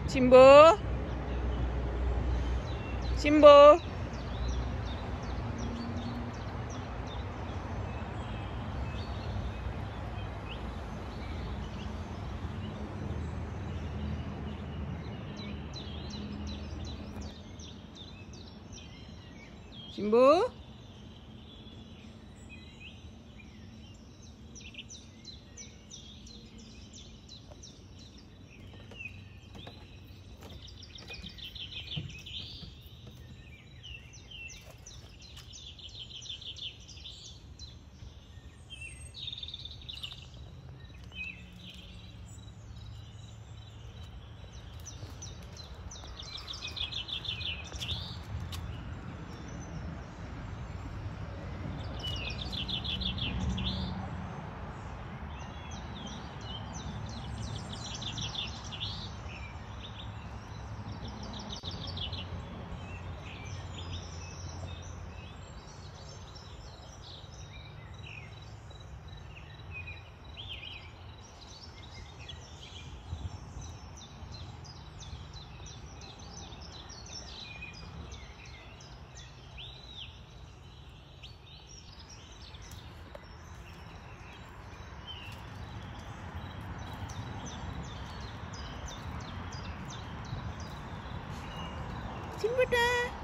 ചിമ്പു ചിമ്പു ചിമ്പു ചിമ്പുട്ടാ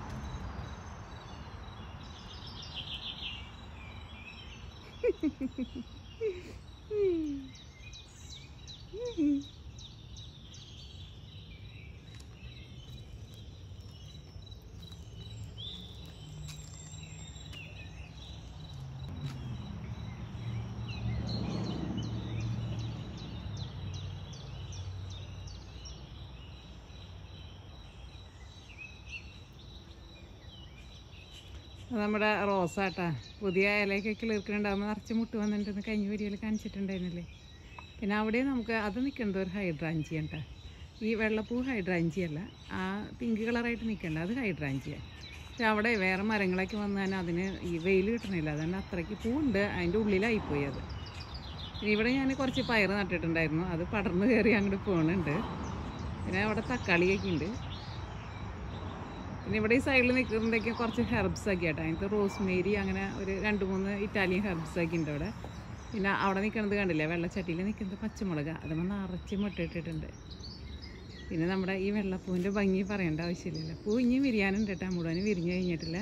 അത് നമ്മുടെ റോസാട്ടാ പുതിയ ഇലയൊക്കെ കിളിർക്കുന്നുണ്ടാകുമ്പോൾ നിറച്ച് മുട്ട് വന്നിട്ടുണ്ടെന്ന് കഴിഞ്ഞ വീഡിയോയിൽ കാണിച്ചിട്ടുണ്ടായിരുന്നില്ലേ പിന്നെ അവിടെ നമുക്ക് അത് നിൽക്കുന്നത് ഒരു ഹൈഡ്രാഞ്ചിയ കേട്ടോ ഈ വെള്ളപ്പൂ ഹൈഡ്രാഞ്ചിയ അല്ല ആ പിങ്ക് കളറായിട്ട് നിൽക്കണ്ട അത് ഹൈഡ്രാഞ്ചിയ പക്ഷെ അവിടെ വേറെ മരങ്ങളൊക്കെ വന്നാൽ അതിന് ഈ വെയിൽ കിട്ടണില്ല അതുകൊണ്ട് അത്രയ്ക്ക് പൂവുണ്ട് അതിൻ്റെ ഉള്ളിലായിപ്പോയി അത് പിന്നെ ഇവിടെ ഞാൻ കുറച്ച് പയർ നട്ടിട്ടുണ്ടായിരുന്നു അത് പടർന്ന് കയറി അങ്ങോട്ട് പോകുന്നുണ്ട് പിന്നെ അവിടെ തക്കാളിയൊക്കെ ഉണ്ട് പിന്നെ ഇവിടെ ഈ സൈഡിൽ നിൽക്കുമ്പോഴേക്കും കുറച്ച് ഹെർബ്സ് ഒക്കെ ആട്ടോ അതിനകത്ത് റോസ്മേരി അങ്ങനെ ഒരു രണ്ട് മൂന്ന് ഇറ്റാലിയൻ ഹെർബ്സ് ഒക്കെ ഉണ്ട് അവിടെ പിന്നെ അവിടെ നിൽക്കുന്നത് കണ്ടില്ലേ വെള്ളച്ചട്ടിയിൽ നിൽക്കുന്നത് പച്ചമുളക് അതുമ്പോൾ നിറച്ച് മുട്ടിട്ടിട്ടുണ്ട് പിന്നെ നമ്മുടെ ഈ വെള്ളപ്പൂവിൻ്റെ ഭംഗി പറയേണ്ട ആവശ്യമില്ലല്ലോ പൂ ഇനി വിരിയാനുണ്ട് കേട്ടോ മുഴുവൻ വിരിഞ്ഞു കഴിഞ്ഞിട്ടില്ല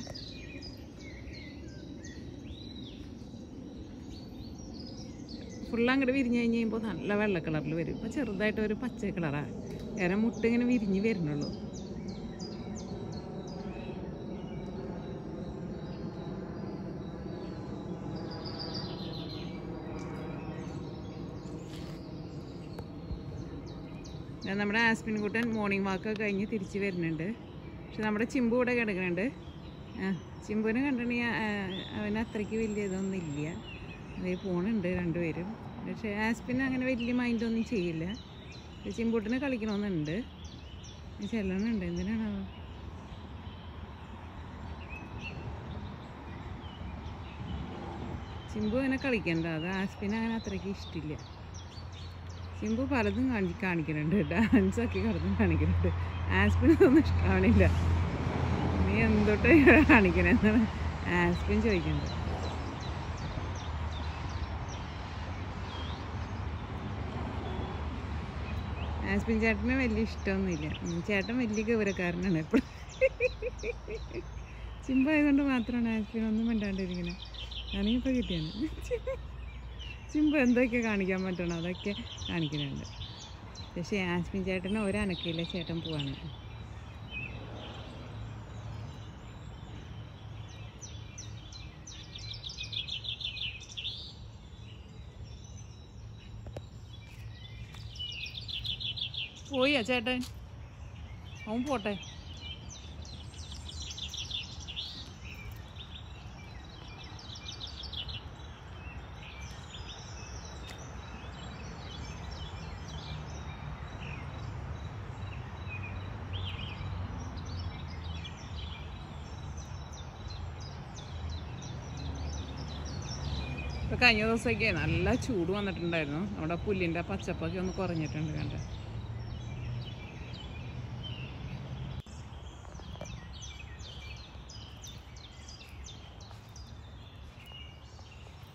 ഫുള്ള് അങ്ങോട്ട് വിരിഞ്ഞ് കഴിഞ്ഞ് കഴിയുമ്പോൾ നല്ല വെള്ള കളറിൽ വരും ഇപ്പോൾ ചെറുതായിട്ട് ഒരു പച്ച കളറാണ് വേറെ മുട്ട ഇങ്ങനെ വിരിഞ്ഞ് വരുന്നുള്ളൂ ഞാൻ നമ്മുടെ ആസ്പിൻ കുട്ടൻ മോർണിംഗ് വാക്ക് കഴിഞ്ഞ് തിരിച്ച് വരുന്നുണ്ട് പക്ഷെ നമ്മുടെ ചിമ്പു ഇവിടെ കിടക്കുന്നുണ്ട് ആ ചിമ്പുവിനെ കണ്ടിട്ടുണ്ടെങ്കിൽ അവന് അത്രയ്ക്ക് വലിയ ഇതൊന്നും ഇല്ല അതേ പോണുണ്ട് രണ്ടുപേരും പക്ഷേ ആസ്പിൻ അങ്ങനെ വലിയ മൈൻഡൊന്നും ചെയ്യില്ല പക്ഷെ ചിമ്പൂട്ടിന് കളിക്കണമെന്നുണ്ട് ചെല്ലണുണ്ട് എന്തിനാണോ ചിമ്പു അങ്ങനെ കളിക്കണ്ട അത് ആസ്പിന് അങ്ങനെ അത്രയ്ക്ക് ഇഷ്ടമില്ല സിംബു പലതും കാണി കാണിക്കുന്നുണ്ട് ഡാൻസൊക്കെ കടന്നും കാണിക്കുന്നുണ്ട് ആസ്പിൻ ഒന്നും ഇഷ്ടമാവണില്ല നീ എന്തൊട്ട് കാണിക്കണെന്നാണ് ആസ്പിൻ ചോദിക്കുന്നത് ആസ്പിൻ ചേട്ടന് വലിയ ഇഷ്ടമൊന്നുമില്ല ഉം, ചേട്ടൻ വലിയ ഗൗരവക്കാരനാണ് എപ്പോഴും ചിമ്പായതുകൊണ്ട് മാത്രമാണ് ആസ്പിൻ ഒന്നും മിണ്ടാണ്ടിരിക്കുന്നത് ഞാനിപ്പോൾ കിട്ടിയാണ് ചിമ്പ് എന്തൊക്കെ കാണിക്കാൻ പറ്റണോ അതൊക്കെ കാണിക്കുന്നുണ്ട് പക്ഷേ ആസ്മിൻ ചേട്ടന് ഒരനക്കില്ല ചേട്ടൻ പോവാണ് പോയാ ചേട്ടൻ അവൻ പോട്ടെ ഇപ്പൊ കഴിഞ്ഞ ദിവസമൊക്കെ നല്ല ചൂട് വന്നിട്ടുണ്ടായിരുന്നു നമ്മുടെ പുല്ലിൻ്റെ പച്ചപ്പൊക്കെ ഒന്ന് കുറഞ്ഞിട്ടുണ്ട് കണ്ട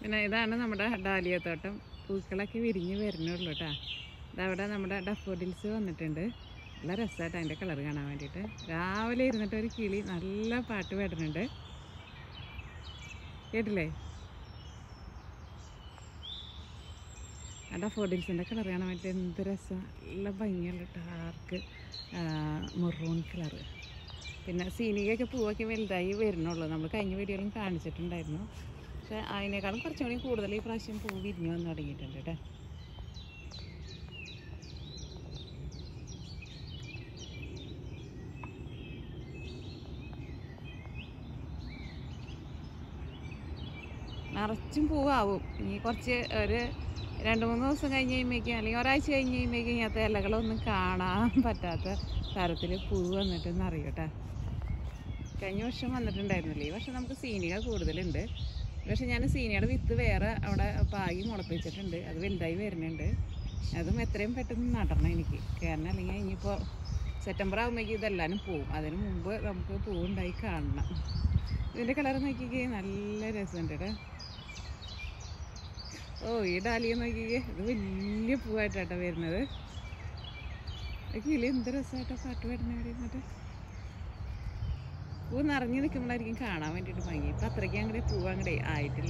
പിന്നെ ഇതാണ് നമ്മുടെ ഡാലിയ തോട്ടം പൂക്കളൊക്കെ വിരിഞ്ഞ് വരുന്നുള്ളൂ കേട്ടോ ഇതവിടെ നമ്മുടെ ഡഫോഡിൽസ് വന്നിട്ടുണ്ട് നല്ല രസമായിട്ട് അതിൻ്റെ കളർ കാണാൻ വേണ്ടിയിട്ട് രാവിലെ ഇരുന്നിട്ട് ഒരു കിളി നല്ല പാട്ട് പാടുന്നുണ്ട് കേട്ടില്ലേ ആ ഡഫോഡിൽസിൻ്റെ കളർ കാണാൻ വേണ്ടിയിട്ട് എന്ത് രസം നല്ല ഭംഗിയുള്ള ഡാർക്ക് മെറൂൺ കളറ് പിന്നെ സീനികയൊക്കെ പൂവൊക്കെ വലുതായി വരുന്നുള്ളൂ നമ്മൾ കഴിഞ്ഞ വീഡിയോയിലും കാണിച്ചിട്ടുണ്ടായിരുന്നു പക്ഷെ അതിനേക്കാളും കുറച്ചും കൂടി കൂടുതൽ ഈ പ്രാവശ്യം പൂ വിരിഞ്ഞു വന്ന് തുടങ്ങിയിട്ടുണ്ട് കേട്ടോ നിറച്ചും പൂവാവും ഇനി കുറച്ച് ഒരു രണ്ട് മൂന്ന് ദിവസം കഴിഞ്ഞ് കഴിയുമ്പോഴേക്കും അല്ലെങ്കിൽ ഒരാഴ്ച കഴിഞ്ഞ് കഴിയുമ്പോഴേക്കും ഇങ്ങനത്തെ ഇലകളൊന്നും കാണാൻ പറ്റാത്ത തരത്തിൽ പൂവ് വന്നിട്ടെന്ന് അറിയട്ടെ കഴിഞ്ഞ വർഷം വന്നിട്ടുണ്ടായിരുന്നില്ലേ ഈ വർഷം നമുക്ക് സീനിക കൂടുതലുണ്ട് പക്ഷെ ഞാൻ സീനിയുടെ വിത്ത് വേറെ അവിടെ പാകി മുളപ്പിച്ചിട്ടുണ്ട് അത് വലുതായി വരുന്നുണ്ട് അതും എത്രയും പെട്ടെന്ന് നടണം എനിക്ക് കാരണം അല്ലെങ്കിൽ ഇനിയിപ്പോൾ സെപ്റ്റംബർ ആകുമ്പോഴേക്കും ഇതെല്ലാനും പോവും അതിന് മുമ്പ് നമുക്ക് പൂവുണ്ടായി കാണണം ഇതിൻ്റെ കളർ നോക്കിക്കേ നല്ല രസമുണ്ട് കേട്ടോ ഓ ഈ ഡാലിയ നോക്കിക്കേ ഇത് വലിയ പൂവായിട്ടാട്ടോ വരുന്നത് ആ കിളി എന്ത് രസമായിട്ടാ പാട്ട് പാടുന്ന ഇവിടെ ഇരുന്നിട്ട് പൂ നിറഞ്ഞു നിൽക്കുമ്പോഴായിരിക്കും കാണാൻ വേണ്ടിയിട്ട് ഭംഗി ഇപ്പം അത്രയ്ക്ക് അങ്ങടെ പൂവ് അങ്ങടെ ആയിട്ടില്ല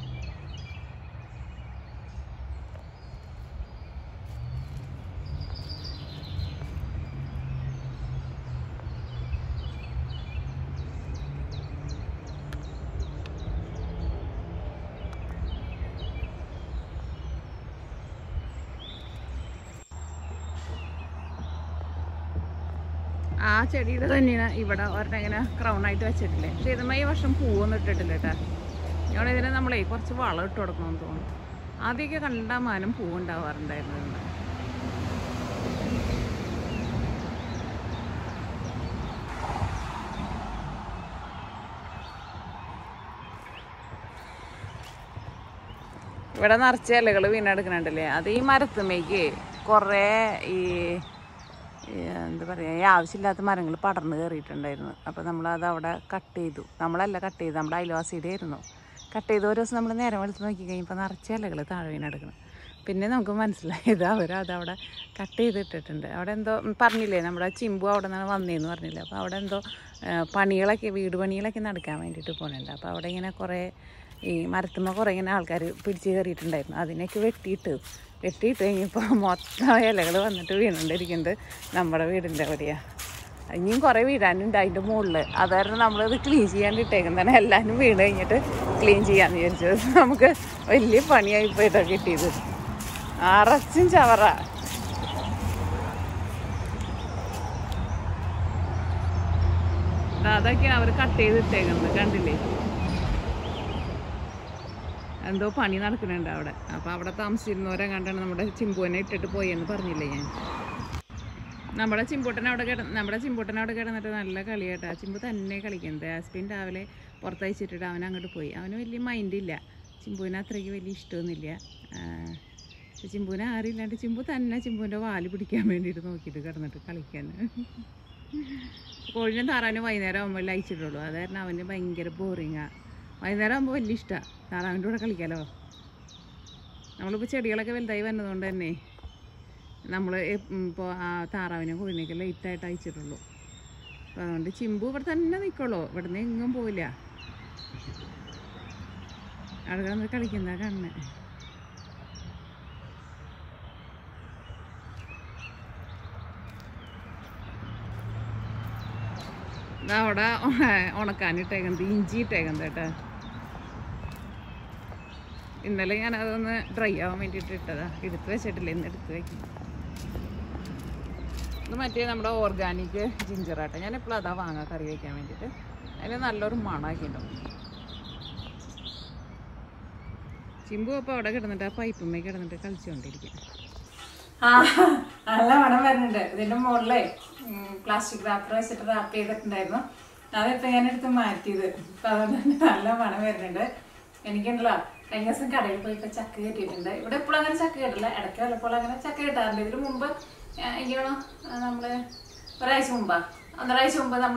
ആ ചെടിയുടെ തന്നെയാണ് ഇവിടെ ഒരെണ്ണം ഇങ്ങനെ ക്രൗൺ ആയിട്ട് വെച്ചിട്ടില്ലേ പക്ഷെ ഇതുമ്മ ഈ വർഷം പൂവൊന്നും ഇട്ടിട്ടില്ല കേട്ടാ ഇവിടെ ഇതിന് നമ്മളേ കുറച്ച് വളം ഇട്ട് കൊടുക്കണമെന്ന് തോന്നുന്നു ആദ്യമൊക്കെ കണ്ടാമാനം പൂവുണ്ടാവാറുണ്ടായിരുന്നു ഇതിന്. ഇവിടെ നിറച്ച് ഇലകൾ വീണെടുക്കണുണ്ടല്ലേ അത് ഈ മരത്തുമ്മേക്ക് കുറേ ഈ ഈ എന്താ പറയുക ഈ ആവശ്യമില്ലാത്ത മരങ്ങൾ പടർന്ന് കയറിയിട്ടുണ്ടായിരുന്നു അപ്പോൾ നമ്മളത് അവിടെ കട്ട് ചെയ്തു നമ്മളല്ല കട്ട് ചെയ്തു നമ്മുടെ അയൽവാസിയുടെ ആയിരുന്നു കട്ട് ചെയ്ത് ഒരു ദിവസം നമ്മൾ നേരം വെളുത്ത് നോക്കി കഴിയുമ്പോൾ നിറച്ച് ഇലകൾ താഴെ വീണെടുക്കണം പിന്നെ നമുക്ക് മനസ്സിലായത് അവരത് അവിടെ കട്ട് ചെയ്തിട്ടിട്ടുണ്ട് അവിടെ എന്തോ ഉം, പറഞ്ഞില്ലേ നമ്മുടെ ചിമ്പു അവിടെ നിന്നാണ് വന്നേന്ന് പറഞ്ഞില്ലേ അപ്പോൾ അവിടെ എന്തോ ആ, പണികളൊക്കെ വീട് പണികളൊക്കെ നടക്കാൻ വേണ്ടിയിട്ട് പോകുന്നുണ്ട് അപ്പോൾ അവിടെ ഇങ്ങനെ കുറേ ഈ മരത്തുമ്മ കുറേ ഇങ്ങനെ ആൾക്കാർ പിടിച്ച് കയറിയിട്ടുണ്ടായിരുന്നു അതിനൊക്കെ വെട്ടിയിട്ട് വെട്ടിയിട്ട് കഴിഞ്ഞപ്പോൾ മൊത്തം ഇലകൾ വന്നിട്ട് വീണുകൊണ്ടിരിക്കുന്നുണ്ട് നമ്മുടെ വീടിൻ്റെ അവിടെയാണ് ഇനിയും കുറേ വീഴാനുണ്ട് അതിൻ്റെ മുകളിൽ അതായിരുന്നു നമ്മളത് ക്ലീൻ ചെയ്യാണ്ട് ഇട്ടേക്കുന്നതാണ് എല്ലാവരും വീണ് കഴിഞ്ഞിട്ട് ക്ലീൻ ചെയ്യാമെന്ന് വിചാരിച്ചത് നമുക്ക് വലിയ പണിയായി പോയിട്ടോ കിട്ടിയത് അറച്ചും ചവറ ദാ അതൊക്കെയാണ് അവർ കട്ട് ചെയ്തിട്ടേക്കുന്നത് കണ്ടില്ലേ എന്തോ പണി നടക്കുന്നുണ്ട് അവിടെ അപ്പോൾ അവിടെ താമസിച്ചിരുന്നവരെ കണ്ടാണ് നമ്മുടെ ചിമ്പുവിനെ ഇട്ടിട്ട് പോയി എന്ന് പറഞ്ഞില്ലേ ഞാൻ നമ്മുടെ ചിമ്പൂട്ടൻ അവിടെ കിട നമ്മുടെ ചിമ്പൂട്ടൻ അവിടെ കിടന്നിട്ട് നല്ല കളിയാട്ടാ ചിമ്പു തന്നെ കളിക്കുന്നത് ആസ്പിൻ രാവിലെ പുറത്തയച്ചിട്ടിട്ട് അവൻ അങ്ങോട്ട് പോയി അവന് വലിയ മൈൻഡില്ല ചിമ്പുവിന് അത്രയ്ക്ക് വലിയ ഇഷ്ടമൊന്നുമില്ല ആ, പക്ഷെ ചിമ്പുവിനെ ആരില്ലാണ്ട് ചിമ്പു തന്നെ ചിമ്പുവിൻ്റെ വാല് പിടിക്കാൻ വേണ്ടിയിട്ട് നോക്കിയിട്ട് കിടന്നിട്ട് കളിക്കാൻ കോഴിനും താറാനും വൈകുന്നേരം ആകുമ്പോൾ അയച്ചിട്ടുള്ളൂ അത് കാരണം അവന് ഭയങ്കര ബോറിങ്ങാണ് വൈകുന്നേരം ആകുമ്പോൾ വലിയ ഇഷ്ടമാണ് താറാവിൻ്റെ കൂടെ കളിക്കാലോ നമ്മളിപ്പോൾ ചെടികളൊക്കെ വലുതായി വന്നതുകൊണ്ട് തന്നെ നമ്മൾ ഇപ്പോൾ ആ താറാവിനെ കോഴിനെയൊക്കെ ലേറ്റായിട്ട് അയച്ചിട്ടുള്ളൂ അപ്പോൾ അതുകൊണ്ട് ചിമ്പു ഇവിടെ തന്നെ നിൽക്കുള്ളൂ ഇവിടുന്ന് എങ്ങും പോവില്ല അവിടെ കിടന്ന് കളിക്കുന്ന കണ്ണ് ദാ അവിടെ ഉണക്കാനിട്ടേക്കുന്നത് ഇഞ്ചി ഇട്ടേക്കുന്നത് കേട്ടോ ഇന്നലെ ഞാൻ അതൊന്ന് ഡ്രൈ ആവാൻ വേണ്ടിയിട്ട് ഇട്ടതാ എടുത്ത് വെച്ചിട്ടില്ല ഇന്ന് എടുത്ത് വെക്കും ഇത് മറ്റേ നമ്മുടെ ഓർഗാനിക് ജിഞ്ചറാട്ടെ ഞാൻ എപ്പോഴും അതാ വാങ്ങാൻ കറി വയ്ക്കാൻ വേണ്ടിയിട്ട് അതിന് നല്ലൊരു മണമൊക്കെ ഉണ്ടാവും ചിമ്പു അപ്പോൾ അവിടെ കിടന്നിട്ട് ആ പൈപ്പുമ്മേ കിടന്നിട്ട് കളിച്ചുകൊണ്ടിരിക്കും ആ നല്ല മണം വരുന്നുണ്ട് ഇതിന്റെ മുകളിലേ പ്ലാസ്റ്റിക് റാപ്പർ വെച്ചിട്ട് റാപ്പ് ചെയ്തിട്ടുണ്ടായിരുന്നു അതിപ്പോ ഞാൻ എടുത്ത് മാറ്റിയത് അപ്പൊ അതുകൊണ്ട് തന്നെ നല്ല മണം വരുന്നുണ്ട് എനിക്കുണ്ടല്ലോ കഴിഞ്ഞ ദിവസം കടയിൽ പോയി ഇപ്പൊ ചക്ക കിട്ടിയിട്ടുണ്ട് ഇവിടെ എപ്പോഴും അങ്ങനെ ചക്ക കിട്ടില്ല ഇടയ്ക്ക് വല്ലപ്പോൾ അങ്ങനെ ചക്ക കിട്ടാറുണ്ട് ഇതിന് മുമ്പ് ആ, എനിക്ക് വേണം നമ്മള് ഒരാഴ്ച മുമ്പാ ഒന്നരാഴ്ച മുമ്പ് നമ്മള്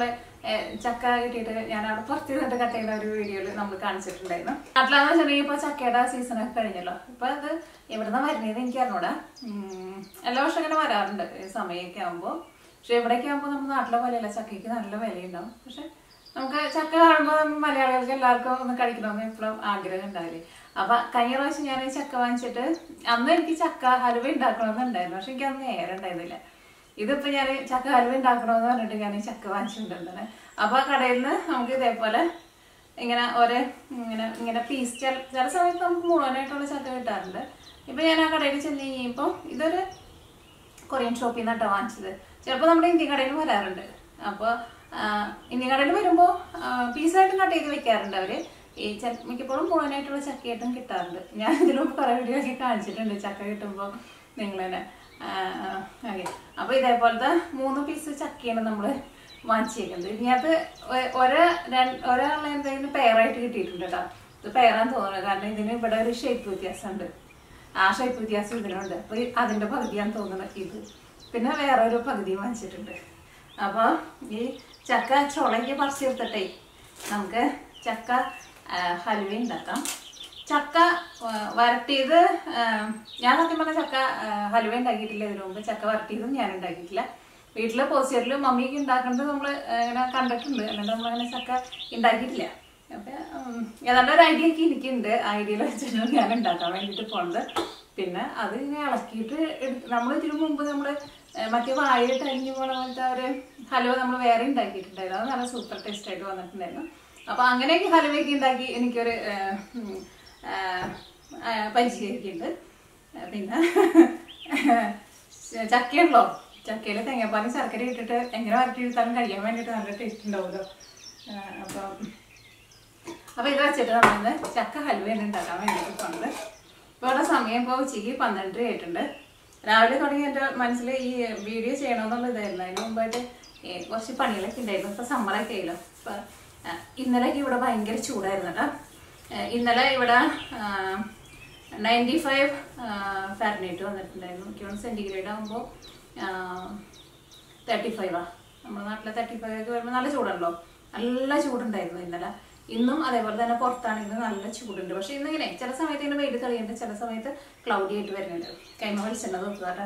ഏഹ്, ചക്ക കിട്ടിയിട്ട് ഞാൻ അവിടെ പുറത്ത് നിന്നിട്ട് കട്ട് ചെയ്യുന്ന ഒരു വീഡിയോയിൽ നമ്മൾ കാണിച്ചിട്ടുണ്ടായിരുന്നു നാട്ടിലാന്ന് വെച്ചിട്ടുണ്ടെങ്കിൽ ഇപ്പോൾ ചക്കയുടെ സീസണൊക്കെ കഴിഞ്ഞല്ലോ ഇപ്പൊ അത് എവിടുന്ന വരുന്നത് എനിക്ക് അറിഞ്ഞൂടാ ഉം, എല്ലാ വർഷം ഇങ്ങനെ വരാറുണ്ട് ഈ സമയമൊക്കെ ആകുമ്പോൾ പക്ഷെ ഇവിടേക്ക് ആകുമ്പോൾ നമ്മുടെ നാട്ടിലെ പോലെയല്ല ചക്കയ്ക്ക് നല്ല വിലയുണ്ടാവും പക്ഷെ നമുക്ക് ചക്ക കാണുമ്പോൾ മലയാളികൾക്ക് എല്ലാവർക്കും ഒന്ന് കഴിക്കണമെന്ന് എപ്പോഴും ആഗ്രഹം ഉണ്ടാവില്ലേ അപ്പൊ കഴിഞ്ഞ പ്രാവശ്യം ഞാൻ ചക്ക വാങ്ങിച്ചിട്ട് അന്ന് എനിക്ക് ചക്ക ഹലുവ ഉണ്ടാക്കണമെന്നുണ്ടായിരുന്നു പക്ഷെ എനിക്ക് അന്ന് നേരം ഉണ്ടായിരുന്നില്ല ഇതിപ്പോ ഞാൻ ചക്ക ഹലുവ ഉണ്ടാക്കണമെന്ന് പറഞ്ഞിട്ട് ഞാൻ ചക്ക വാങ്ങിച്ചിട്ടുണ്ടെന്ന് അപ്പൊ കടയിൽ നിന്ന് നമുക്ക് ഇതേപോലെ ഇങ്ങനെ ഒരേ ഇങ്ങനെ ഇങ്ങനെ പീസ് ചില ചില സമയത്ത് നമുക്ക് മുഴുവനായിട്ടുള്ള ചക്ക കിട്ടാറുണ്ട് ഇപ്പൊ ഞാൻ ആ കടയിൽ ചെന്ന് കഴിയുമ്പോൾ ഇതൊരു കൊറിയൻ ഷോപ്പിൽ നിന്നാട്ടോ വാങ്ങിച്ചത് ചിലപ്പോൾ നമ്മുടെ ഇന്ത്യൻ കടയിൽ വരാറുണ്ട് അപ്പോൾ ഇന്ത്യൻ കടയിൽ വരുമ്പോൾ പീസായിട്ടും കട്ട് ചെയ്ത് വെക്കാറുണ്ട് അവർ ഈ ച മിക്കപ്പോഴും മുഴുവനായിട്ടുള്ള ചക്കയായിട്ടും കിട്ടാറുണ്ട് ഞാൻ ഇതിലും കുറേ വീഡിയോ ഒക്കെ കാണിച്ചിട്ടുണ്ട് ചക്ക കിട്ടുമ്പോൾ നിങ്ങൾ തന്നെ ഓക്കെ അപ്പോൾ ഇതേപോലത്തെ മൂന്ന് പീസ് ചക്കയാണ് നമ്മൾ വാങ്ങിച്ചേക്കുന്നത് ഇതിനകത്ത് ഒ- ഒരേ രണ്ട് ഒരാളെ എന്തെങ്കിലും പെയറായിട്ട് കിട്ടിയിട്ടുണ്ട് കേട്ടോ ഇത് പെയറാന്ന് തോന്നുന്നത് കാരണം ഇതിന് ഇവിടെ ഒരു ഷേപ്പ് വ്യത്യാസമുണ്ട് ആ ഷേപ്പ് വ്യത്യാസം ഇതിനുണ്ട് അപ്പൊ ഈ അതിന്റെ പകുതിയാന്ന് തോന്നുന്നത് ഇത് പിന്നെ വേറെ ഒരു പകുതി വാങ്ങിച്ചിട്ടുണ്ട് അപ്പൊ ഈ ചക്ക ചുളയ്ക്ക് പറിച്ചെടുത്തിട്ടേ നമുക്ക് ചക്ക ആ, ഹലുവ ഉണ്ടാക്കാം ചക്ക ആ, വരട്ടിയത് ആ, ഞാൻ സത്യം പറഞ്ഞ ചക്ക ആ, ഹലുവ ഉണ്ടാക്കിയിട്ടില്ല ഇതിനു മുമ്പ് ചക്ക വരട്ടിയതും ഞാൻ ഉണ്ടാക്കിയിട്ടില്ല വീട്ടിലെ പോസ്റ്ററിലും മമ്മിക്ക് ഉണ്ടാക്കുന്നത് നമ്മൾ ഇങ്ങനെ കണ്ടിട്ടുണ്ട് അല്ലാണ്ട് നമ്മളങ്ങനെ ചക്ക ഉണ്ടാക്കിയിട്ടില്ല അപ്പൊ ഉം, ഏതാണ്ട് ഒരു ഐഡിയ ഒക്കെ എനിക്കുണ്ട് ഐഡിയയിൽ വെച്ചിട്ട് ഞാൻ ഉണ്ടാക്കാൻ വേണ്ടിയിട്ട് പോണത് പിന്നെ അത് ഇങ്ങനെ ഇളക്കിയിട്ട് നമ്മൾ ഇതിനു മുമ്പ് നമ്മൾ മറ്റേ വാഴയിട്ട് അരിഞ്ഞു പോണ പോലത്തെ ഒരു ഹലുവ നമ്മൾ വേറെ ഉണ്ടാക്കിയിട്ടുണ്ടായിരുന്നു അത് നല്ല സൂപ്പർ ടേസ്റ്റ് ആയിട്ട് വന്നിട്ടുണ്ടായിരുന്നു അപ്പൊ അങ്ങനെയൊക്കെ ഹലുവയൊക്കെ ഉണ്ടാക്കി എനിക്കൊരു ഏഹ്, ഉം, ഏഹ്, ഏഹ്, പരിചയമൊക്കെയുണ്ട് ഏഹ്, പിന്നെ ചക്കയുണ്ടല്ലോ ചക്കയിൽ തേങ്ങാപ്പാലും ശർക്കര ഇട്ടിട്ട് എങ്ങനെ വരട്ടിയെടുത്താലും കഴിക്കാൻ വേണ്ടിയിട്ട് നല്ല ടേസ്റ്റ് ഉണ്ടാവുമല്ലോ ഏഹ്, അപ്പം അപ്പൊ ഇത് വെച്ചിട്ട് നമ്മളിന്ന് ചക്ക ഹൽവയാണ് ഉണ്ടാക്കാൻ വേണ്ടിയിട്ട് പോണത് ഇപ്പൊ ഇവിടെ സമയം ഇപ്പോൾ ഉച്ചയ്ക്ക് പന്ത്രണ്ട് ആയിട്ടുണ്ട് രാവിലെ തുടങ്ങി എൻ്റെ മനസ്സിൽ ഈ വീഡിയോ ചെയ്യണമെന്നുള്ള ഇതായിരുന്നു അതിന് മുമ്പായിട്ട് ഏ, കുറച്ച് പണികളൊക്കെ ഉണ്ടായിരുന്നു ഇപ്പൊ സമ്മറൊക്കെ ആയില്ലോ ഇപ്പൊ ആ, ഇന്നലെയൊക്കെ ഇവിടെ ഭയങ്കര ചൂടായിരുന്നു കേട്ടോ ഏ, ഇന്നലെ ഇവിടെ നയൻറ്റി ഫൈവ് ഫാരനൈറ്റ് വന്നിട്ടുണ്ടായിരുന്നു മിക്കവാറും സെൻറ്റിഗ്രേഡ് ആകുമ്പോൾ തേർട്ടി ഫൈവാ നമ്മുടെ നാട്ടിലെ തേർട്ടി ഫൈവ് ഒക്കെ വരുമ്പോൾ നല്ല ചൂടുണ്ടല്ലോ നല്ല ചൂടുണ്ടായിരുന്നു ഇന്നലെ ഇന്നും അതേപോലെ തന്നെ പുറത്താണെങ്കിൽ നല്ല ചൂടുണ്ട് പക്ഷെ ഇന്നിങ്ങനെ ചില സമയത്ത് ഇങ്ങനെ വെയിൽ തെളിയുന്നുണ്ട് ചില സമയത്ത് ക്ലൗഡി ആയിട്ട് വരുന്നുണ്ട് കൈമ വലിച്ചെണ്ണ നോക്കുക കേട്ടോ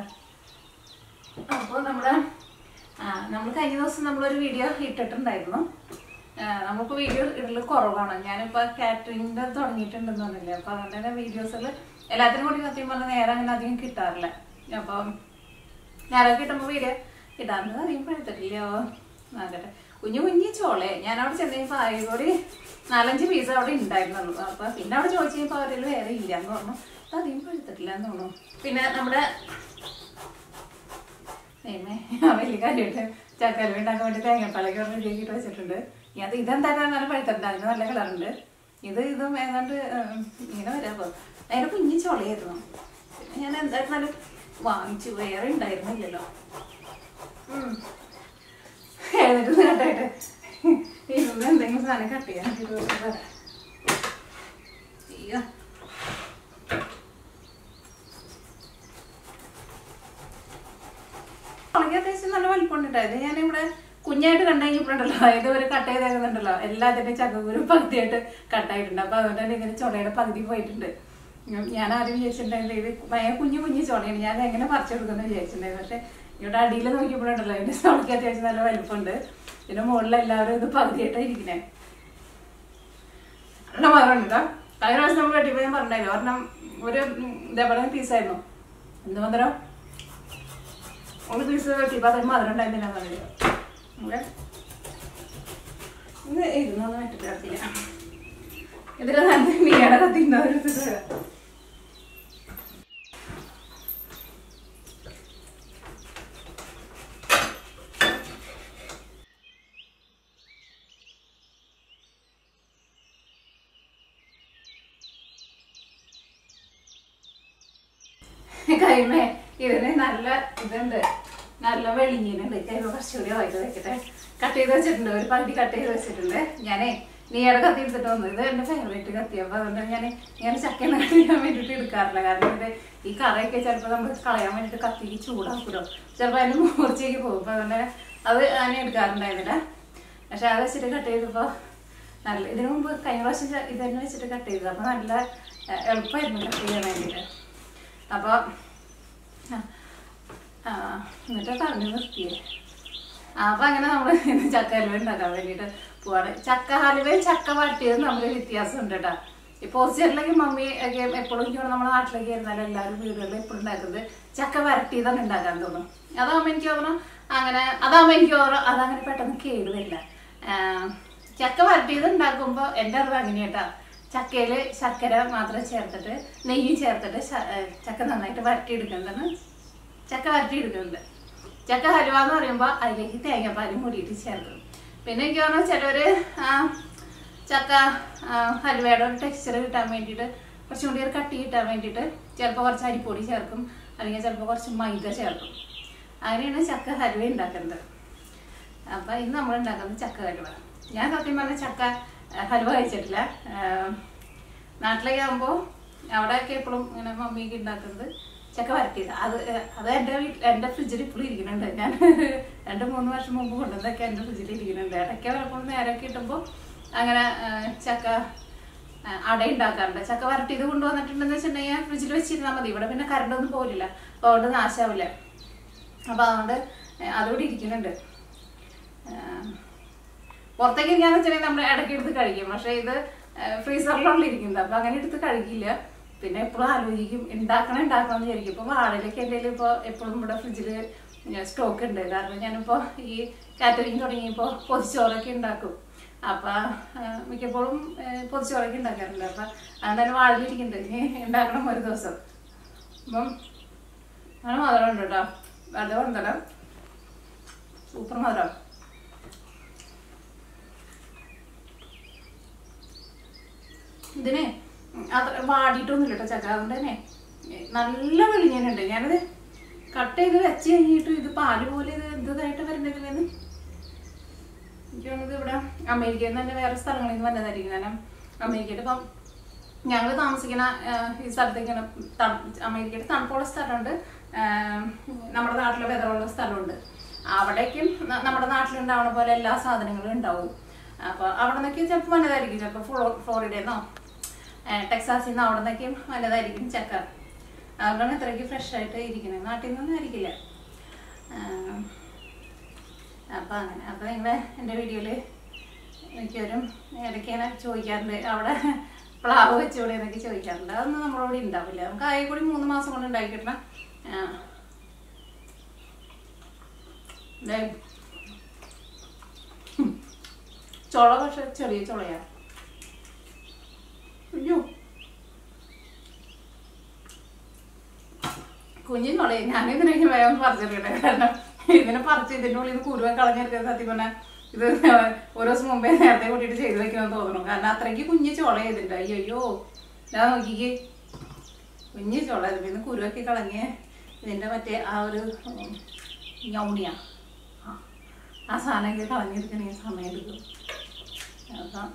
അപ്പോൾ നമ്മുടെ നമ്മൾ കഴിഞ്ഞ ദിവസം നമ്മളൊരു വീഡിയോ ഇട്ടിട്ടുണ്ടായിരുന്നു ആ, നമുക്ക് വീഡിയോ ഇടൽ കുറവാണ് ഞാനിപ്പോൾ കാറ്ററിങ്ങിൻ്റെ തുടങ്ങിയിട്ടുണ്ടെന്ന് പറഞ്ഞില്ലേ അപ്പോൾ അതുകൊണ്ട് തന്നെ വീഡിയോസിൽ എല്ലാത്തിനും കൂടി സത്യം പറഞ്ഞാൽ നേരെ അങ്ങനെ അധികം കിട്ടാറില്ല അപ്പം ഞാനൊക്കെ കിട്ടുമ്പോൾ വീഡിയോ ഇടാറുണ്ട് അധികം പഴുത്തിട്ടില്ലയോ ആകട്ടെ കുഞ്ഞു കുഞ്ഞു ചോളെ ഞാൻ അവിടെ ചെന്ന് കഴിഞ്ഞപ്പോൾ ആകെ കൂടി നാലഞ്ച് പീസ് അവിടെ ഉണ്ടായിരുന്നുള്ളൂ അപ്പം പിന്നെ അവിടെ ചോദിച്ചു കഴിഞ്ഞപ്പോൾ അവരിൽ വേറെ ഇല്ല എന്ന് പറഞ്ഞു അത് അധികം പഴുത്തിട്ടില്ല എന്ന് തോന്നുന്നു പിന്നെ നമ്മുടെ ദൈവമേ, ആ വലിയ കാര്യമായിട്ട് ചക്കല ഉണ്ടാക്കാൻ വേണ്ടി തേങ്ങാപ്പാലൊക്കെ റെഡിയാക്കിയിട്ട് വെച്ചിട്ടുണ്ട് ഇനി അത് ഇതെന്തായാലും നല്ല പഴുത്തുണ്ട് അതിന് നല്ല കളറുണ്ട് ഇത് ഇതും ഏതാണ്ട് ഉം, ഇങ്ങനെ വരാപ്പോ അതിന്റെ കുഞ്ഞു ചൊളയായിരുന്നു പിന്നെ ഞാൻ എന്തായിരുന്നാലും വാങ്ങിച്ചു വേറെ ഉണ്ടായിരുന്നില്ലല്ലോ ഉം. എഴുന്നേറ്റ് കേട്ടായിട്ട് ഇരുന്ന് എന്തെങ്കിലും സാധനം കട്ട് ചെയ്യാൻ ഇത് വരാം അയ്യോ മുളക് അത്യാവശ്യം നല്ല വലിപ്പമുണ്ടായത് ഞാനിവിടെ കുഞ്ഞായിട്ട് കണ്ടു കഴിഞ്ഞപ്പോഴുണ്ടല്ലോ ഇതുവരെ കട്ട് ചെയ്തേക്കുന്നുണ്ടല്ലോ എല്ലാത്തിന്റെയും ചക്കക്കുരു പകുതിയായിട്ട് കട്ടായിട്ടുണ്ട് അപ്പൊ അതുകൊണ്ട് തന്നെ ഇങ്ങനെ ചുളയുടെ പകുതി പോയിട്ടുണ്ട് ഉം, ഞാൻ ആദ്യം വിചാരിച്ചിട്ടുണ്ടായില്ല ഇത് ഭയങ്കര കുഞ്ഞു കുഞ്ഞു ചുളയാണ് ഞാൻ എങ്ങനെ പറിച്ചെടുക്കുന്നു വിചാരിച്ചിട്ടുണ്ടായിരുന്നു പക്ഷെ ഇവിടെ അടിയിൽ നോക്കിയപ്പോഴുണ്ടല്ലോ ഇതിന്റെ ചുളയ്ക്ക് അത്യാവശ്യം നല്ല വലിപ്പമുണ്ട് ഇതിന്റെ മുകളിൽ എല്ലാവരും ഇത് പകുതിയായിട്ടാണ് ഇരിക്കണേ നല്ല മധുരം കേട്ടോ കഴിഞ്ഞ പ്രാവശ്യം നമ്മൾ കെട്ടിയപ്പോൾ ഞാൻ പറഞ്ഞില്ല ഒരെണ്ണം ഒരു ഉം, ഇതേപോലെ പീസായിരുന്നു എന്ത് മധുരം ഒരു പീസ് വെട്ടിയപ്പോൾ അതിന് മധുരം ഉണ്ടായിരുന്നില്ല പറഞ്ഞില്ല ഇവിടെ ഇത് ഇരുന്നൊന്നും വെട്ടിട്ട് കിടത്തില്ല ഇതിൽ നല്ല മീയുടെ കത്തിണ്ടോ ഒരു ഇത് തരാം. കൈമേ ഇതിന് നല്ല ഇതുണ്ട് നല്ല വെളിഞ്ഞിനുണ്ട് കൈമ കുറച്ചുകൂടി ആയിട്ട് വെക്കട്ടെ കട്ട് ചെയ്ത് വെച്ചിട്ടുണ്ട് ഒരു പകുതി കട്ട് ചെയ്ത് വെച്ചിട്ടുണ്ട് ഞാനേ നീയുടെ കത്തി എടുത്തിട്ട് വന്നു ഇത് എന്റെ ഫേവറേറ്റ് കത്തി അപ്പൊ അതുകൊണ്ട് ഞാൻ ഞാൻ ചക്കന കട്ട് ചെയ്യാൻ വേണ്ടിട്ട് എടുക്കാറില്ല കാരണം ഇത് ഈ കറയൊക്കെ ചിലപ്പോൾ നമ്മൾ കളയാൻ വേണ്ടിട്ട് കത്തിക്ക് ചൂടാക്കുമല്ലോ ചിലപ്പോൾ അതിന് മൂർച്ചയ്ക്ക് പോകും അപ്പൊ അതുകൊണ്ട് അത് ഞാൻ എടുക്കാറുണ്ടായിരുന്നില്ല പക്ഷെ അത് വെച്ചിട്ട് കട്ട് ചെയ്തപ്പോൾ നല്ല ഇതിനു മുമ്പ് കഴിഞ്ഞ പ്രാവശ്യം ച- ഇത് തന്നെ വെച്ചിട്ട് കട്ട് ചെയ്തത് അപ്പോൾ നല്ല ഏഹ്, എളുപ്പമായിരുന്നു കട്ട് ചെയ്യാൻ വേണ്ടിയിട്ട് അപ്പോൾ ആ എന്നിട്ട് തറഞ്ഞു നിർത്തിയത് അപ്പൊ അങ്ങനെ നമ്മൾ ഇന്ന് ചക്ക ഹലുവ ഉണ്ടാക്കാൻ വേണ്ടിയിട്ട് പോവാണ് ചക്ക ഹലുവയും ചക്ക വരട്ടിയതും തമ്മിൽ വ്യത്യാസം ഉണ്ട് കേട്ടോ ഈ പോസ്റ്ററിലേക്ക് മമ്മി ഒക്കെ എപ്പോഴും എനിക്ക് തോന്നുന്നു നമ്മുടെ നാട്ടിലേക്ക് ഇരുന്നാലും എല്ലാവരും വീടുകളിൽ എപ്പോഴും ഉണ്ടാക്കുന്നത് ചക്ക വരട്ടിയതാണ് ഉണ്ടാക്കാൻ തോന്നും അതാകുമ്പോൾ എനിക്ക് തോന്നുന്നു അങ്ങനെ അതാകുമ്പോൾ എനിക്ക് തോന്നുന്നു അതങ്ങനെ പെട്ടെന്ന് കേട് വരില്ല ആഹ് ചക്ക വരട്ടിയത് ഉണ്ടാക്കുമ്പോൾ എൻ്റെ അറിവ് അങ്ങനെയാട്ടാ ചക്കയിൽ ശർക്കര മാത്രം ചേർത്തിട്ട് നെയ്യും ചേർത്തിട്ട് ശ- ഏഹ് ചക്ക നന്നായിട്ട് വരട്ടിയെടുക്കുന്നതാണ് ചക്ക വരട്ടിയെടുക്കുന്നത് ചക്ക ഹലുവ എന്ന് പറയുമ്പോൾ അതിലേക്ക് തേങ്ങാപ്പാലും കൂടിയിട്ട് ചേർക്കും പിന്നെ എനിക്ക് തോന്നുന്നു ചിലവര് ആ, ചക്ക ആ, ഹലുവയുടെ ഒരു ടെക്സ്ചർ കിട്ടാൻ വേണ്ടിയിട്ട് കുറച്ചും കൂടി ഒരു കട്ടി കിട്ടാൻ വേണ്ടിയിട്ട് ചിലപ്പോൾ കുറച്ച് അരിപ്പൊടി ചേർക്കും അല്ലെങ്കിൽ ചിലപ്പോൾ കുറച്ച് മൈദ ചേർക്കും അങ്ങനെയാണ് ചക്ക ഹലുവ ഉണ്ടാക്കുന്നത് അപ്പം ഇന്ന് നമ്മൾ ഉണ്ടാക്കുന്നത് ചക്ക ഹലുവ ഞാൻ സത്യം പറഞ്ഞ ചക്ക ആ, ഹലുവ കഴിച്ചിട്ടില്ല ആ, നാട്ടിലേക്ക് ആകുമ്പോൾ അവിടെയൊക്കെ എപ്പോഴും ഇങ്ങനെ മമ്മിയൊക്കെ ഉണ്ടാക്കുന്നത് ചക്ക വരട്ടിയത് അത് ഏഹ്, അത് എൻ്റെ വീട്ടിൽ എൻ്റെ ഫ്രിഡ്ജിൽ ഇപ്പോഴും ഇരിക്കുന്നുണ്ട് ഞാൻ രണ്ട് മൂന്ന് വർഷം മുമ്പ് കൊണ്ടുവന്നതൊക്കെ എൻ്റെ ഫ്രിഡ്ജിൽ ഇരിക്കുന്നുണ്ട് ഇടയ്ക്ക് വരപ്പോൾ നേരമൊക്കെ കിട്ടുമ്പോൾ അങ്ങനെ ഏഹ്, ചക്ക ഏഹ്, അട ഉണ്ടാക്കാറുണ്ട് ചക്ക വരട്ടിയത് കൊണ്ടുവന്നിട്ടുണ്ടെന്ന് വെച്ചിട്ടുണ്ടെങ്കിൽ ഫ്രിഡ്ജിൽ വെച്ചിരുന്നാൽ മതി ഇവിടെ പിന്നെ കറണ്ടൊന്നും പോകില്ല അപ്പോൾ അതുകൊണ്ട് നാശാവില്ല അപ്പോൾ അതുകൊണ്ട് ഏഹ്, അതുകൂടി ഇരിക്കുന്നുണ്ട് ഏഹ്, പുറത്തേക്ക് ഇരിക്കാന്ന് വെച്ചിട്ടുണ്ടെങ്കിൽ നമ്മൾ ഇടയ്ക്ക് എടുത്ത് കഴിക്കും പക്ഷെ ഇത് ഫ്രീസറിലുള്ള ഇരിക്കുന്നത് അപ്പൊ അങ്ങനെ എടുത്ത് കഴിക്കില്ല പിന്നെ എപ്പോഴും ആലോചിക്കും ഉണ്ടാക്കണം ഉണ്ടാക്കണം എന്ന് വിചാരിക്കും ഇപ്പൊ വാഴയിലൊക്കെ എന്തെങ്കിലും ഇപ്പോൾ എപ്പോഴും ഇവിടെ ഫ്രിഡ്ജിൽ സ്റ്റോക്ക് ഉണ്ട് കാരണം ഞാനിപ്പോൾ ഈ കാറ്ററിംഗ് തുടങ്ങിയപ്പോൾ പൊതിച്ചോറൊക്കെ ഉണ്ടാക്കും അപ്പൊ ആ, മിക്കപ്പോഴും ആ, പൊതിച്ചോറൊക്കെ ഉണ്ടാക്കാറുണ്ട് അപ്പൊ അങ്ങനെ വാഴയിലിരിക്കുന്നുണ്ട് ഇനി ഉണ്ടാക്കണം ഒരു ദിവസം അപ്പം അങ്ങനെ മധുരം ഉണ്ട് കേട്ടോ വെറുതെ കൊണ്ടല്ലോ സൂപ്പർ മധുരം ഇതിന് അത്ര വാടിയിട്ടൊന്നുമില്ല കേട്ടോ ചക്ക അതുകൊണ്ട് തന്നെ നല്ല വെളിഞ്ഞനുണ്ട് ഞാനത് കട്ട് ചെയ്ത് വെച്ച് കഴിഞ്ഞിട്ട് ഇത് പാല് പോലെ ഇത് എന്തതായിട്ട് വരേണ്ടതില്ലെന്ന് എനിക്ക് തോന്നുന്നത് ഇവിടെ അമേരിക്കയിൽ നിന്ന് തന്നെ വേറെ സ്ഥലങ്ങളിൽ നിന്ന് വന്നതായിരിക്കും കാരണം അമേരിക്കയിൽ ഇപ്പം ഞങ്ങൾ താമസിക്കുന്ന ആ, ഈ സ്ഥലത്തേക്ക് ഇങ്ങനെ തണു- അമേരിക്കയിൽ തണുപ്പുള്ള സ്ഥലമുണ്ട് ആ, നമ്മുടെ നാട്ടിലെ വെതറുള്ള സ്ഥലമുണ്ട് അവിടേക്കും ന- നമ്മുടെ നാട്ടിലുണ്ടാവുന്ന പോലെ എല്ലാ സാധനങ്ങളും ഉണ്ടാവും അപ്പൊ അവിടെ നിന്നൊക്കെ ചിലപ്പോൾ വന്നതായിരിക്കും ചിലപ്പോൾ ഫ്ലോ ഫ്ലോറിഡയിൽ നിന്നോ ടെക്സാസിൽ നിന്ന് അവിടെ നിന്നൊക്കെയും വന്നതായിരിക്കും ചക്ക അതുകൊണ്ടാണ് ഇത്രയ്ക്ക് ഫ്രഷ് ആയിട്ട് ഇരിക്കുന്നത് നാട്ടിൽ നിന്നൊന്നും ആയിരിക്കില്ല ആ, അപ്പൊ അങ്ങനെ അപ്പൊ നിങ്ങളെ എൻ്റെ വീഡിയോയില് മിക്കവരും ഇടയ്ക്ക് ഇങ്ങനെ ചോദിക്കാറുണ്ട് അവിടെ പ്ലാവ് വെച്ചുകൂടെ എന്നൊക്കെ ചോദിക്കാറുണ്ട് അതൊന്നും നമ്മളോട് ഉണ്ടാവില്ല നമുക്ക് ആയി കൂടി മൂന്ന് മാസം കൊണ്ട് ഉണ്ടാക്കി കിട്ടണം ആ. ദേ. ഉം. ചുള പക്ഷെ ചെറിയ ചുളയാ അയ്യോ കുഞ്ഞു ചുളയെ ഞാനിതിനൊക്കെ വേഗം പറിച്ചെടുക്കട്ടെ കാരണം ഇതിനെ പറിച്ച് ഇതിൻ്റെ ഉള്ളിൽ നിന്ന് കുരുവ കളഞ്ഞെടുക്കാൻ സത്യം പറഞ്ഞാൽ ഇത് ഒരു ദിവസം മുമ്പേ നേരത്തെ കൂട്ടിയിട്ട് ചെയ്ത് വെക്കണമെന്ന് തോന്നുന്നു കാരണം അത്രയ്ക്ക് കുഞ്ഞു ചുള ചെയ്തിട്ടുണ്ട് അയ്യോ അയ്യോ ഞാൻ നോക്കിക്കേ കുഞ്ഞു ചുള ഇതിൽ നിന്ന് കുരുവൊക്കെ കളഞ്ഞ് ഇതിൻ്റെ മറ്റേ ആ ഒരു ഉം, ഞൗണിയാ ആ ആ സാധനമൊക്കെ കളഞ്ഞെടുക്കണമെങ്കിൽ സമയം എടുക്കും അപ്പം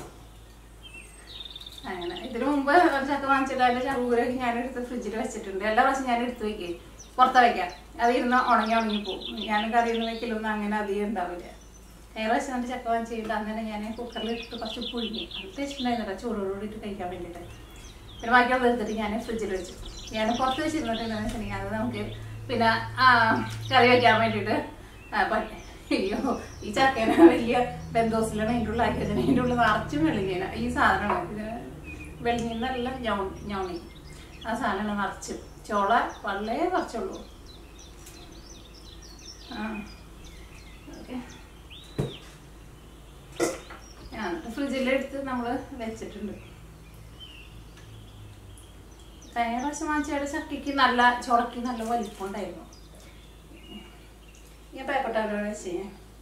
അങ്ങനെ ഇതിനു മുമ്പ് ഒരു ചക്ക വാങ്ങിച്ചിട്ട് അതിന്റെ ചകൂരൊക്കെ ഞാൻ എടുത്ത് ഫ്രിഡ്ജിൽ വെച്ചിട്ടുണ്ട് എല്ലാ പ്രാവശ്യം ഞാൻ എടുത്ത് വെക്കേ പുറത്ത് വെക്കാം അത് ഇരുന്ന് ഉണങ്ങി ഉണങ്ങി പോകും ഞാൻ കറിയിൽ നിന്ന് വെക്കലൊന്നും അങ്ങനെ അധികം ഉണ്ടാവില്ല കഴിഞ്ഞ പ്രാവശ്യം എൻ്റെ ചക്ക വാങ്ങിച്ചിട്ട് അങ്ങനെ ഞാൻ കുക്കറിൽ ഇട്ട് കുറച്ച് പുഴുങ്ങി അത് ടേസ്റ്റ് ഉണ്ടായിരുന്നില്ല ചൂടോടുകൂടി ഇട്ട് കഴിക്കാൻ വേണ്ടിയിട്ട് പിന്നെ ബാക്കിയുള്ളത് എടുത്തിട്ട് ഞാൻ ഫ്രിഡ്ജിൽ വെച്ചു ഞാൻ പുറത്ത് വെച്ചിരുന്നിട്ട് എന്താണെന്ന് വെച്ചിട്ടുണ്ടെങ്കിൽ അത് നമുക്ക് പിന്നെ ആ, കറി വെക്കാൻ വേണ്ടിയിട്ട് ആ, പ- അയ്യോ ഈ ചക്കേനെ വലിയ ബന്ധോസിലാണ് അതിൻ്റെ ഉള്ളിൽ ആക്കി വെച്ചത് അതിൻ്റെ ഉള്ളിൽ നിറച്ചും വെളിഞ്ഞേന ഈ സാധനമാണ് ഇതിന് വെളിഞ്ഞെന്നല്ല ഞൗണി ഞൗണി ആ സാധനമാണ് നിറച്ചും ചോള വളരെ കുറച്ചുള്ളൂ ആ ഓക്കെ ഞാൻ ഫ്രിഡ്ജിലെടുത്ത് നമ്മൾ വെച്ചിട്ടുണ്ട് കഴിഞ്ഞ പ്രാവശ്യം വാങ്ങിച്ചയുടെ ചക്കയ്ക്ക് നല്ല ചുളക്ക് നല്ല വലിപ്പം ഉണ്ടായിരുന്നു ഞാൻ പേപ്പട്ടാലോ വെച്ച്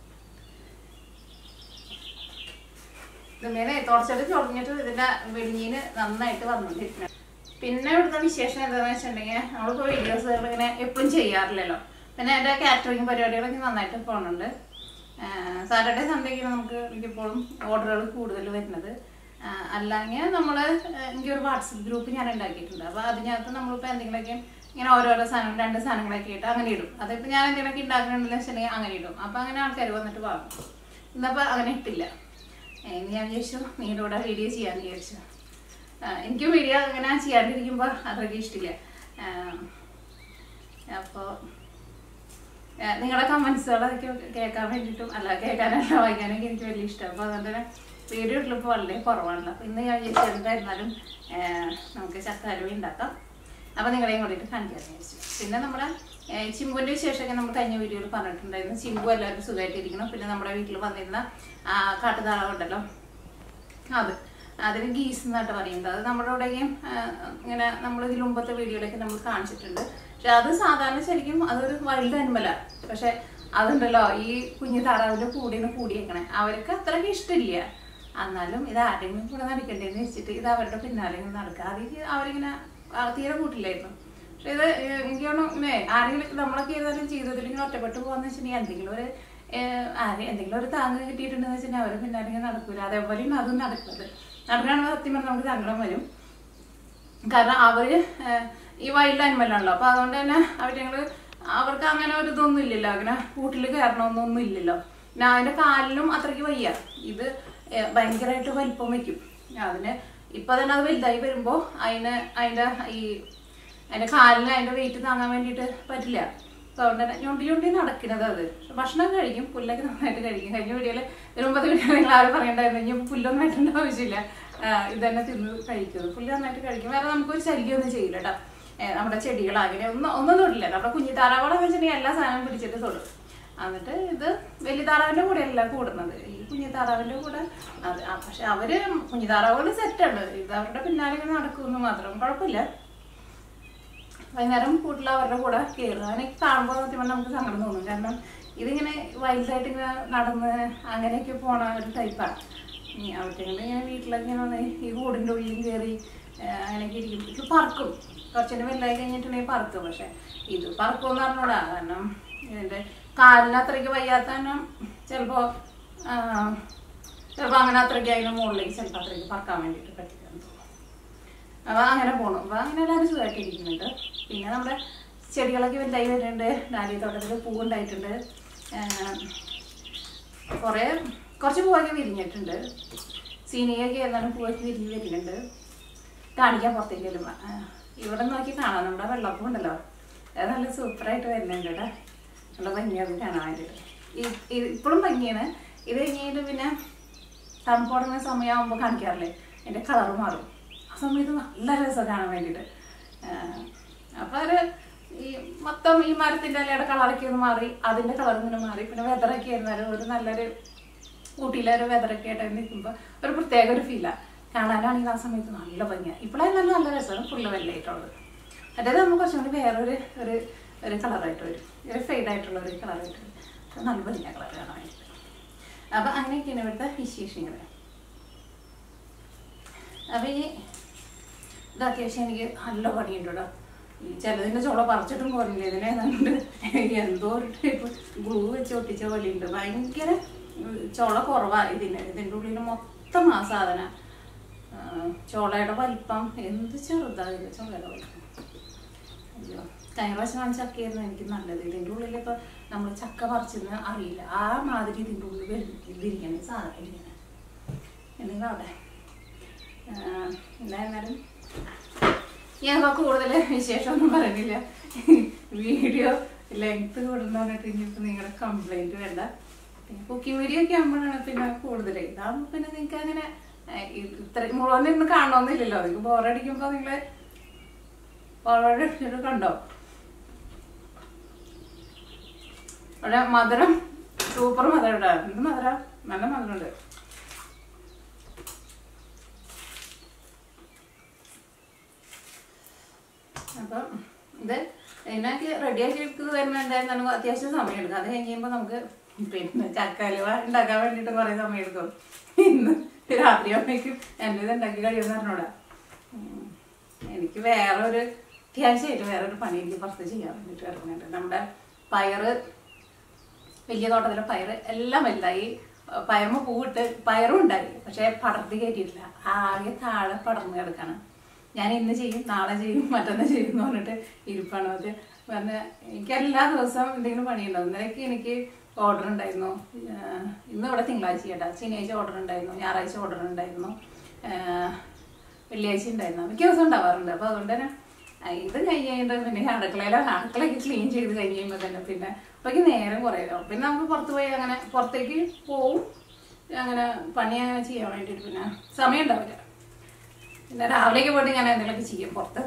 ഇതുമേലെ തുടച്ചിട്ട് ചൊറിഞ്ഞിട്ട് ഇതിന്റെ വെളിഞ്ഞീന് നന്നായിട്ട് വന്നുകൊണ്ടിരിക്കുന്നത് പിന്നെ ഇവിടുത്തെ വിശേഷം എന്താണെന്ന് വെച്ചിട്ടുണ്ടെങ്കിൽ നമ്മളിപ്പോൾ വീഡിയോസ് ഇങ്ങനെ എപ്പോഴും ചെയ്യാറില്ലല്ലോ പിന്നെ എൻ്റെ കാറ്ററിംഗ് പരിപാടികളൊക്കെ നന്നായിട്ട് പോകുന്നുണ്ട് സാറ്റർഡേ സൺഡേക്ക് നമുക്ക് മിക്കപ്പോഴും ഓർഡറുകൾ കൂടുതൽ വരുന്നത് ആഹ് അല്ലെങ്കിൽ നമ്മൾ എനിക്കൊരു വാട്സപ്പ് ഗ്രൂപ്പ് ഞാൻ ഉണ്ടാക്കിയിട്ടുണ്ട് അപ്പോൾ അതിനകത്ത് നമ്മളിപ്പോൾ എന്തെങ്കിലുമൊക്കെ ഇങ്ങനെ ഓരോരോ സാധനം രണ്ട് സാധനങ്ങളൊക്കെ ഇട്ട് അങ്ങനെ ഇടും അതിപ്പോൾ ഞാൻ എന്തെങ്കിലുമൊക്കെ ഉണ്ടാക്കുന്നുണ്ടെന്ന് വെച്ചിട്ടുണ്ടെങ്കിൽ അങ്ങനെ ഇടും അപ്പോൾ അങ്ങനെ ആൾക്കാർ വന്നിട്ട് വാങ്ങും ഇന്നപ്പോൾ അങ്ങനെ ഇട്ടില്ല ഏ, ഇനി ഞാൻ വിചാരിച്ചു നിങ്ങളുടെ കൂടെ വീഡിയോ ചെയ്യാമെന്ന് വിചാരിച്ചു ആ, എനിക്ക് വീഡിയോ അങ്ങനെ ചെയ്യാണ്ടിരിക്കുമ്പോൾ അത്രയ്ക്ക് ഇഷ്ടമില്ല അപ്പോൾ നിങ്ങളുടെ കമൻസുകളൊക്കെ കേൾക്കാൻ വേണ്ടിയിട്ടും അല്ല കേൾക്കാനല്ല വായിക്കാനൊക്കെ എനിക്ക് വലിയ ഇഷ്ടമാണ് അപ്പോൾ അതുകൊണ്ട് തന്നെ വീഡിയോ ഇട്ടിപ്പോൾ വളരെ കുറവാണല്ലോ അപ്പോൾ ഇന്ന് ഞാൻ വിചാരിച്ചു എന്തായിരുന്നാലും ആ, നമുക്ക് ചക്കാലുവി ഉണ്ടാക്കാം അപ്പോൾ നിങ്ങളെയും കൂടിയിട്ട് കാണിക്കാൻ വിചാരിച്ചു പിന്നെ നമ്മുടെ ഏഹ്, ചിമ്പുവിൻ്റെ വിശേഷമൊക്കെ നമ്മൾ കഴിഞ്ഞ വീഡിയോയിൽ പറഞ്ഞിട്ടുണ്ടായിരുന്നു ചിമ്പു എല്ലാവരും സുഖമായിട്ടിരിക്കണം പിന്നെ നമ്മുടെ വീട്ടിൽ വന്നിരുന്ന ആ കാട്ടുതാളമുണ്ടല്ലോ അത് അതിന് ഗീസ് എന്നായിട്ട് പറയുന്നത് അത് നമ്മുടെ ഇവിടെയും ഇങ്ങനെ നമ്മൾ ഇതിന് മുമ്പത്തെ വീഡിയോയിലൊക്കെ നമ്മൾ കാണിച്ചിട്ടുണ്ട് പക്ഷെ അത് സാധാരണ ശരിക്കും അതൊരു വൈൽഡ് അനിമലാണ് പക്ഷെ അതുണ്ടല്ലോ ഈ കുഞ്ഞു താറാവിന്റെ കൂടെയാണ് കൂടിയേക്കണേ അവർക്ക് അത്രയ്ക്ക് ഇഷ്ടമില്ല എന്നാലും ഇത് ആരെങ്കിലും കൂടെ നടക്കണ്ടേന്ന് വെച്ചിട്ട് ഇത് അവരുടെ പിന്നാലെ ഇങ്ങനെ നടക്കുക അതിന് അവരിങ്ങനെ ആ, തീരെ കൂട്ടില്ലായിരുന്നു പക്ഷെ ഇത് ഏഹ്, എനിക്ക് തോന്നുന്നു ആരെങ്കിലും നമ്മളൊക്കെ ഏതായാലും ജീവിതത്തിൽ ഇങ്ങനെ ഒറ്റപ്പെട്ടു പോകാന്ന് വെച്ചിട്ടുണ്ടെങ്കിൽ എന്തെങ്കിലും ഒരു ഏഹ്, ആരെ എന്തെങ്കിലും ഒരു താങ്ങ് കിട്ടിയിട്ടുണ്ടെന്ന് വെച്ചിട്ടുണ്ടെങ്കിൽ അവരെ പിന്നാലെ ഇങ്ങനെ നടക്കൂല അതേപോലെയും അതും നടക്കുന്നത് നടക്കുകയാണെങ്കിൽ സത്യം പറഞ്ഞാൽ നമുക്ക് സങ്കടം വരും കാരണം അവര് ഏഹ്, ഈ വൈൽഡ് ആനിമലാണല്ലോ അപ്പൊ അതുകൊണ്ട് തന്നെ അവര് അവർക്ക് അങ്ങനെ ഒരു ഇതൊന്നും ഇല്ലല്ലോ അങ്ങനെ കൂട്ടിൽ കയറണമെന്നൊന്നും ഇല്ലല്ലോ പിന്നെ അതിന്റെ കാലിലും അത്രയ്ക്ക് വയ്യ ഇത് ഏഹ്, ഭയങ്കരമായിട്ട് വലിപ്പം വെക്കും അതിന് ഇപ്പൊ തന്നെ അത് വലുതായി വരുമ്പോ അതിന് അതിന്റെ ഈ അതിന്റെ കാലിന് അതിന്റെ വെയിറ്റ് താങ്ങാൻ വേണ്ടിയിട്ട് പറ്റില്ല അപ്പൊ അതുകൊണ്ട് തന്നെ ഞൊണ്ടി ഞൊണ്ടി നടക്കുന്നത് അത് പക്ഷെ ഭക്ഷണം കഴിക്കും പുല്ലൊക്കെ നന്നായിട്ട് കഴിക്കും കഴിഞ്ഞ വീഡിയോയിൽ ഇതിന് മുമ്പത്തെ വീഡിയോ നിങ്ങൾ ആരും പറയണ്ടായിരുന്നു ഇനി പുല്ലൊന്നും വേണ്ട ആവശ്യമില്ല ആ, ഇത് തന്നെ തിന്ന് കഴിക്കുന്നത് പുല്ല് നന്നായിട്ട് കഴിക്കും വേറെ നമുക്കൊരു ശല്യമൊന്നും ചെയ്യില്ല കേട്ടോ ഏ, നമ്മുടെ ചെടികൾ അങ്ങനെ ഒന്നും ഒന്നും തൊടില്ല നമ്മുടെ കുഞ്ഞു താറാവളം വെച്ചിട്ടുണ്ടെങ്കിൽ എല്ലാ സാധനവും പിടിച്ചിട്ട് തൊടും എന്നിട്ട് ഇത് വലിയ താറാവിന്റെ കൂടെ അല്ല കൂടുന്നത് ഈ കുഞ്ഞു താറാവിന്റെ കൂടെ അത് ആ, പക്ഷെ അവര് കുഞ്ഞു താറാവുകൾ സെറ്റാണ് ഇത് അവരുടെ പിന്നാലെ ഇങ്ങനെ നടക്കുമെന്ന് മാത്രം കുഴപ്പമില്ല വൈകുന്നേരം കൂട്ടിൽ അവരുടെ കൂടെ കയറുക അതിനൊക്കെ കാണുമ്പോൾ സത്യം പറഞ്ഞാൽ നമുക്ക് സങ്കടം തോന്നും കാരണം ഇതിങ്ങനെ വൈൽഡായിട്ട് ഇങ്ങനെ നടന്ന് അങ്ങനെയൊക്കെ പോണ ഒരു ടൈപ്പാണ് അവിടത്തേക്ക് ഇങ്ങനെ വീട്ടിലൊക്കെ ഇങ്ങനെ വന്ന് ഈ കൂടിൻ്റെ ഉള്ളിൽ കയറി ഏഹ് അങ്ങനെയൊക്കെ ഇരിക്കും ഇത് പറക്കും കുറച്ചുകൂടി വലുതായി കഴിഞ്ഞിട്ടുണ്ടെങ്കിൽ പറക്കും പക്ഷെ ഇത് പറക്കുമെന്ന് പറഞ്ഞൂടാ കാരണം ഇതിൻ്റെ കാലിന് അത്രയ്ക്ക് വയ്യാത്ത കാരണം ചിലപ്പോൾ ചിലപ്പോൾ അങ്ങനെ അത്രയ്ക്ക് അതിൻ്റെ മുകളിലേക്ക് ചിലപ്പോൾ അത്രയ്ക്ക് പറക്കാൻ വേണ്ടിയിട്ട് പറ്റില്ലെന്ന് തോന്നും അപ്പൊ അങ്ങനെ പോണു അപ്പൊ അങ്ങനെ എല്ലാവരും സുഖമായിട്ട് ഇരിക്കുന്നുണ്ട് പിന്നെ നമ്മുടെ ചെടികളൊക്കെ വലുതായി വരുന്നുണ്ട് ഡാലിയ തോട്ടത്തിൽ പൂവുണ്ടായിട്ടുണ്ട് കുറേ കുറച്ച് പൂവൊക്കെ വിരിഞ്ഞിട്ടുണ്ട് സീനിയൊക്കെ എന്നാലും പൂവൊക്കെ വിരിഞ്ഞ് വരുന്നുണ്ട് കാണിക്കാൻ പുറത്തേക്ക് വരുമ്പോൾ ഇവിടെ നോക്കി കാണാം നമ്മുടെ വെള്ളപ്പം ഉണ്ടല്ലോ അത് നല്ല സൂപ്പറായിട്ട് വരുന്നുണ്ട് കേട്ടോ നല്ല ഭംഗിയാണ് കാണാൻ വേണ്ടിയിട്ട് ഇപ്പോഴും ഭംഗിയാണ് ഇത് കഴിഞ്ഞിട്ട് പിന്നെ തണുപ്പോടുന്ന സമയമാകുമ്പോൾ കാണിക്കാറില്ലേ അതിൻ്റെ കളർ മാറും ആ സമയത്ത് നല്ല രസം കാണാൻ വേണ്ടിയിട്ട് അപ്പോൾ ഒരു ഈ മൊത്തം ഈ മരത്തിൻ്റെ ഇലയുടെ കളറൊക്കെ ഒന്ന് മാറി അതിൻ്റെ കളർ ഇങ്ങനെ മാറി പിന്നെ വെതറൊക്കെ ആയിരുന്നാലും ഒരു നല്ലൊരു ഊട്ടിയിലെ ഒരു വെതറൊക്കെ ആയിട്ട് നിൽക്കുമ്പോൾ ഒരു പ്രത്യേക ഒരു ഫീലാണ് കാണാനാണെങ്കിൽ ആ സമയത്ത് നല്ല ഭംഗിയാണ് ഇപ്പോഴാണ് നല്ല നല്ല രസമാണ് ഫുള്ള് വെള്ളയായിട്ടുള്ളത് മറ്റേത് നമ്മൾ കുറച്ചും കൂടി വേറൊരു ഒരു ഒരു കളറായിട്ട് വരും ഒരു ഫെയ്ഡ് ആയിട്ടുള്ള ഒരു കളറായിട്ട് വരും അത് നല്ല ഭംഗിയാണ് കളർ കാണാൻ വേണ്ടിയിട്ട് അപ്പം അങ്ങനെയൊക്കെയാണ് ഇവിടുത്തെ വിശേഷങ്ങൾ അപ്പം ഈ ഇത് അത്യാവശ്യം എനിക്ക് നല്ല പണിയുണ്ട് കേട്ടോ ഈ ചിലതിൻ്റെ ചോള പറിച്ചിട്ടും പോലില്ല ഇതിനെ ഏതാണ്ട് എന്തോ ഒരു ടൈപ്പ് ഗ്ലൂ വെച്ച് ഒട്ടിച്ച പോലെയുണ്ട് ഭയങ്കര ഉം, ചോള കുറവാണ് ഇതിന് ഇതിൻ്റെ ഉള്ളിൽ മൊത്തം ആ സാധനം ആ, ചോളയുടെ വലിപ്പം എന്ത് ചെറുതാണ് ഇതിൻ്റെ ചോളയുടെ വലിപ്പം അയ്യോ കഴിഞ്ഞ പ്രാവശ്യം വാങ്ങിച്ച ചക്കയായിരുന്നു എനിക്ക് നല്ലത് ഇതിൻ്റെ ഉള്ളിൽ ഇപ്പം നമ്മൾ ചക്ക പറിച്ചെന്ന് അറിയില്ല ആ മാതിരി ഇതിൻ്റെ ഉള്ളിൽ വരും ഇതിരിക്കണം ഈ സാധനം ഇരിക്കണം എന്തെങ്കിലും അവിടെ ആഹ് എന്തായിരുന്നാലും ഞാനിപ്പോൾ കൂടുതൽ വിശേഷമൊന്നും പറയുന്നില്ല വീഡിയോ ലെങ്ത് കൂടുന്ന പറഞ്ഞിട്ട് ഇനിയിപ്പോൾ നിങ്ങളുടെ കംപ്ലൈൻറ്റ് വേണ്ട പിന്നെ കുക്കിംഗ് വീഡിയോ ഒക്കെ ആകുമ്പോഴാണ് പിന്നെ കൂടുതൽ ഇതാകുമ്പോൾ പിന്നെ നിങ്ങൾക്ക് അങ്ങനെ ഏഹ്, ഇത് ഇത്ര മുഴുവൻ ഇരുന്ന് കാണണമെന്നില്ലല്ലോ നിങ്ങൾക്ക് ബോറടിക്കുമ്പോൾ നിങ്ങൾ ഫോർവേഡ് അടിച്ചിട്ട് കണ്ടോ അവിടെ മധുരം സൂപ്പർ മധുരം ഇടാ എന്ത് മധുരം നല്ല മധുരമുണ്ട് അപ്പം ഇത് ഇതിനൊക്കെ റെഡിയാക്കി എടുക്കുന്നത് വരുമ്പോൾ എന്തായാലും നമുക്ക് അത്യാവശ്യം സമയം എടുക്കും അത് കഴിഞ്ഞ് കഴിയുമ്പോൾ നമുക്ക് പിന്നെ ചക്കലുവ ഉണ്ടാക്കാൻ വേണ്ടിയിട്ട് കുറേ സമയം എടുക്കും ഇന്ന് രാത്രി ആകുമ്പോഴേക്കും എൻ്റെ ഇത് ഉണ്ടാക്കി കഴിയുമെന്ന് പറഞ്ഞൂടാ ഉം. എനിക്ക് വേറെ ഒരു അത്യാവശ്യമായിട്ട് വേറെ ഒരു പണി എനിക്ക് പുറത്ത് ചെയ്യാൻ വേണ്ടിയിട്ട് കിടക്കുന്നുണ്ട് നമ്മുടെ പയറ് വലിയ തോട്ടത്തിലെ പയറ് എല്ലാം വലുതായി പയർമ പൂവിട്ട് പയറും ഉണ്ടായി പക്ഷെ പടർത്തി കയറ്റിയിട്ടില്ല ആകെ താഴെ പടർന്ന് കിടക്കാണ് ഞാൻ ഇന്ന് ചെയ്യും നാളെ ചെയ്യും മറ്റന്നാൾ ചെയ്യും എന്ന് പറഞ്ഞിട്ട് ഇരിപ്പാണ് അത് പറഞ്ഞ എനിക്ക് എല്ലാ ദിവസവും എന്തെങ്കിലും പണിയുണ്ടാവും ഇന്നലേക്ക് എനിക്ക് ഓർഡർ ഉണ്ടായിരുന്നു ഏഹ് ഇന്ന് ഇവിടെ തിങ്കളാഴ്ച കേട്ടോ ശനിയാഴ്ച ഓർഡർ ഉണ്ടായിരുന്നു ഞായറാഴ്ച ഓർഡർ ഉണ്ടായിരുന്നു ഏഹ് വെള്ളിയാഴ്ച ഉണ്ടായിരുന്നു മിക്ക ദിവസം ഉണ്ടാവാറുണ്ട് അപ്പോൾ അതുകൊണ്ട് തന്നെ ആ, ഇത് കഴിഞ്ഞ് കഴിഞ്ഞിട്ട് പിന്നെ അടുക്കളയിലോ അടുക്കളയൊക്കെ ക്ലീൻ ചെയ്ത് കഴിഞ്ഞ് കഴിയുമ്പോൾ തന്നെ പിന്നെ അപ്പോഴേക്ക് നേരം കുറയാവും പിന്നെ നമുക്ക് പുറത്ത് പോയി അങ്ങനെ പുറത്തേക്ക് പോവും അങ്ങനെ പണി അങ്ങനെ ചെയ്യാൻ വേണ്ടിയിട്ട് പിന്നെ സമയം ഉണ്ടാവില്ല പിന്നെ രാവിലേക്ക് പോയിട്ട് ഞാൻ എന്തെങ്കിലുമൊക്കെ ചെയ്യും പുറത്ത്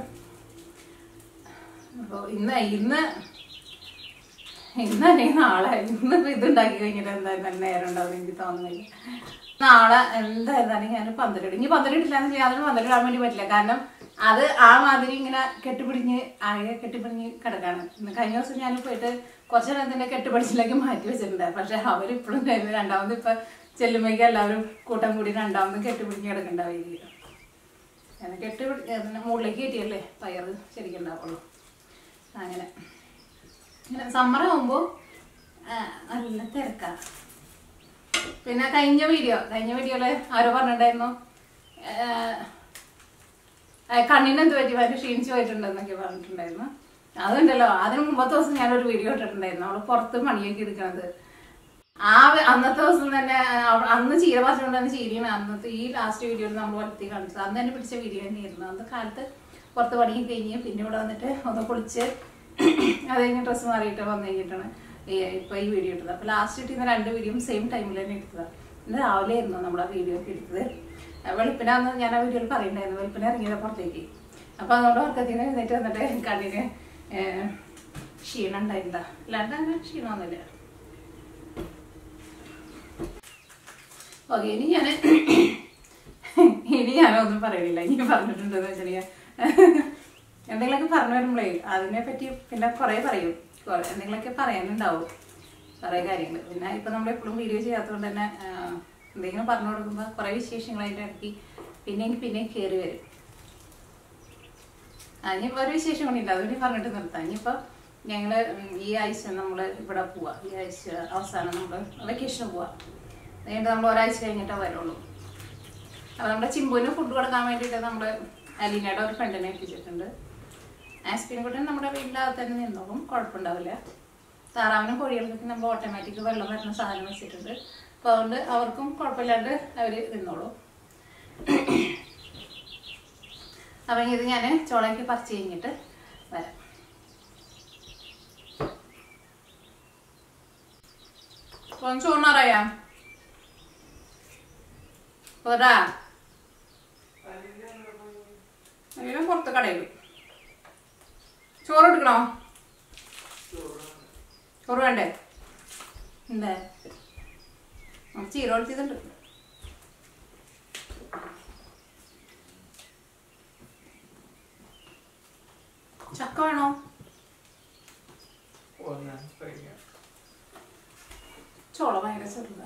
അപ്പോൾ ഇന്ന് ഇന്ന് ഇന്ന് അല്ലെങ്കിൽ നാളെ ഇന്നിപ്പോ ഇത് ഉണ്ടാക്കി കഴിഞ്ഞിട്ട് എന്തായാലും നേരം ഉണ്ടാവും എനിക്ക് തോന്നുന്നില്ല നാളെ എന്തായിരുന്നാലും ഞാൻ പന്തലിടും ഇനി പന്തലിട്ടില്ലാന്ന് യാതൊരു പന്തലിടാൻ വേണ്ടി പറ്റില്ല കാരണം അത് ആ മാതിരി ഇങ്ങനെ കെട്ടിപ്പിടിഞ്ഞ് ആകെ കെട്ടിപ്പിടിഞ്ഞ് കിടക്കാണ് ഇന്ന് കഴിഞ്ഞ ദിവസം ഞാൻ പോയിട്ട് കുറച്ച് നേരത്തിന്റെ കെട്ടുപിടിച്ചിലേക്ക് മാറ്റി വെച്ചിട്ടുണ്ട് പക്ഷെ അവരിപ്പോഴും രണ്ടാമത് ഇപ്പൊ ചെല്ലുമ്പോഴേക്കും എല്ലാവരും കൂട്ടം കൂടി രണ്ടാമത് കെട്ടിപ്പിടിഞ്ഞ് കിടക്കണ്ടാവുകയും അങ്ങനെ കെട്ടിപ്പിടി അതിനെ മുകളിലേക്ക് കയറ്റിയല്ലേ പയറ് ശരിക്കും ഉണ്ടാവുള്ളൂ അങ്ങനെ ഇങ്ങനെ സമ്മർ ആകുമ്പോൾ നല്ല തിരക്കാണ് പിന്നെ കഴിഞ്ഞ വീഡിയോ കഴിഞ്ഞ വീഡിയോയില് ആരോ പറഞ്ഞിട്ടുണ്ടായിരുന്നു ആ, കണ്ണിന് എന്ത് പറ്റി ഭയങ്കര ക്ഷീണിച്ച് പോയിട്ടുണ്ടെന്നൊക്കെ പറഞ്ഞിട്ടുണ്ടായിരുന്നു അതുണ്ടല്ലോ അതിന് മുമ്പത്തെ ദിവസം ഞാനൊരു വീഡിയോ ഇട്ടിട്ടുണ്ടായിരുന്നു അവള് പുറത്ത് പണിയൊക്കെ എടുക്കണത് ആ വ- അന്നത്തെ ദിവസം തന്നെ അവ- അന്ന് ചീര പറിച്ചുകൊണ്ടാണ് ചീരിയാണ് അന്നത്തെ ഈ ലാസ്റ്റ് വീഡിയോയിൽ നമ്മൾ വളർത്തി കാണിച്ചത് അന്ന് തന്നെ പിടിച്ച വീഡിയോ തന്നെയായിരുന്നു അന്ന് കാലത്ത് പുറത്ത് പണിയൊക്കെ കഴിഞ്ഞ് പിന്നെ ഇവിടെ വന്നിട്ട് ഒന്ന് കുളിച്ച് അത് കഴിഞ്ഞ് ഡ്രസ്സ് മാറിയിട്ട് വന്നു കഴിഞ്ഞിട്ടാണ് ഈ- ഇപ്പൊ ഈ വീഡിയോ ഇട്ടത് അപ്പൊ ലാസ്റ്റ് ഇട്ടിരുന്ന രണ്ട് വീഡിയോയും സെയിം ടൈമിൽ തന്നെ എടുത്തതാണ് ഇന്ന് രാവിലെ ആയിരുന്നു നമ്മൾ ആ വീഡിയോ ഒക്കെ എടുത്തത് ആ വെളുപ്പിനാന്ന് ഞാൻ ആ വീഡിയോയിൽ പറയുന്നുണ്ടായിരുന്നു വെളുപ്പിനെ ഇറങ്ങിയത് പുറത്തേക്ക് അപ്പൊ അതുകൊണ്ട് ഉറക്കത്തിന് എഴുന്നേറ്റ് വന്നിട്ട് കണ്ണിന് ഏഹ്, ക്ഷീണം ഉണ്ടായില്ല അല്ലാണ്ട് അങ്ങനെ ക്ഷീണമൊന്നുമില്ല ഓക്കെ ഇനി ഞാൻ ഇനി ഞാനൊന്നും പറയണില്ല ഇനി പറഞ്ഞിട്ടുണ്ടെന്ന് വെച്ചിട്ടുണ്ടെങ്കിൽ എന്തെങ്കിലുമൊക്കെ പറഞ്ഞു വരുമ്പോഴേ അതിനെ പറ്റി പിന്നെ കുറേ പറയും കുറെ എന്തെങ്കിലുമൊക്കെ പറയാനുണ്ടാവും കുറേ കാര്യങ്ങൾ പിന്നെ ഇപ്പം നമ്മൾ എപ്പോഴും വീഡിയോ ചെയ്യാത്തതുകൊണ്ട് തന്നെ ആ, എന്തെങ്കിലും പറഞ്ഞു കൊടുക്കുമ്പോൾ കുറേ വിശേഷങ്ങൾ അതിൻ്റെ ഇടയ്ക്ക് പിന്നെയും പിന്നെയും കയറി വരും ആ ഇനിയിപ്പോൾ ഒരു വിശേഷം കൂടിയില്ല അതുകൂടി പറഞ്ഞിട്ട് നിർത്താം ഇനിയിപ്പോൾ ഞങ്ങൾ ഈ ആഴ്ച നമ്മൾ ഇവിടെ പോവാം ഈ ആഴ്ച അവസാനം നമ്മൾ വെക്കേഷന് പോവാം എന്നിട്ട് നമ്മൾ ഒരാഴ്ച കഴിഞ്ഞിട്ടേ വരുള്ളൂ അപ്പോൾ നമ്മുടെ ചിമ്പുവിന് ഫുഡ് കൊടുക്കാൻ വേണ്ടിയിട്ട് നമ്മൾ അലീനയുടെ ഒരു ഫ്രണ്ടിനെ ഏൽപ്പിച്ചിട്ടുണ്ട് ആസ്പിനെ കൂടെ നമ്മുടെ വീടിനകത്ത് തന്നെ നിന്നോളും കുഴപ്പമുണ്ടാവില്ല താറാവിനും കോഴികൾക്കൊക്കെ നമ്മൾ ഓട്ടോമാറ്റിക് വെള്ളം വരുന്ന സാധനം വെച്ചിട്ടുണ്ട് അപ്പോൾ അതുകൊണ്ട് അവർക്കും കുഴപ്പമില്ലാണ്ട് അവർ നിന്നോളും അപ്പം ഇത് ഞാൻ ചോളയ്ക്ക് പറിച്ച് കഴിഞ്ഞിട്ട് വരാം ഒന്ന് ചോറിനറിയാം പോരാ അങ്ങനെ പുറത്ത് കടയിൽ ചോറ് എടുക്കണോ ചോറ് വേണ്ടേ എന്താ നമുക്ക് ചീര കൊടുത്തിട്ടുണ്ട് ചക്ക വേണോ ചോള ഭയങ്കര ചെറുതാ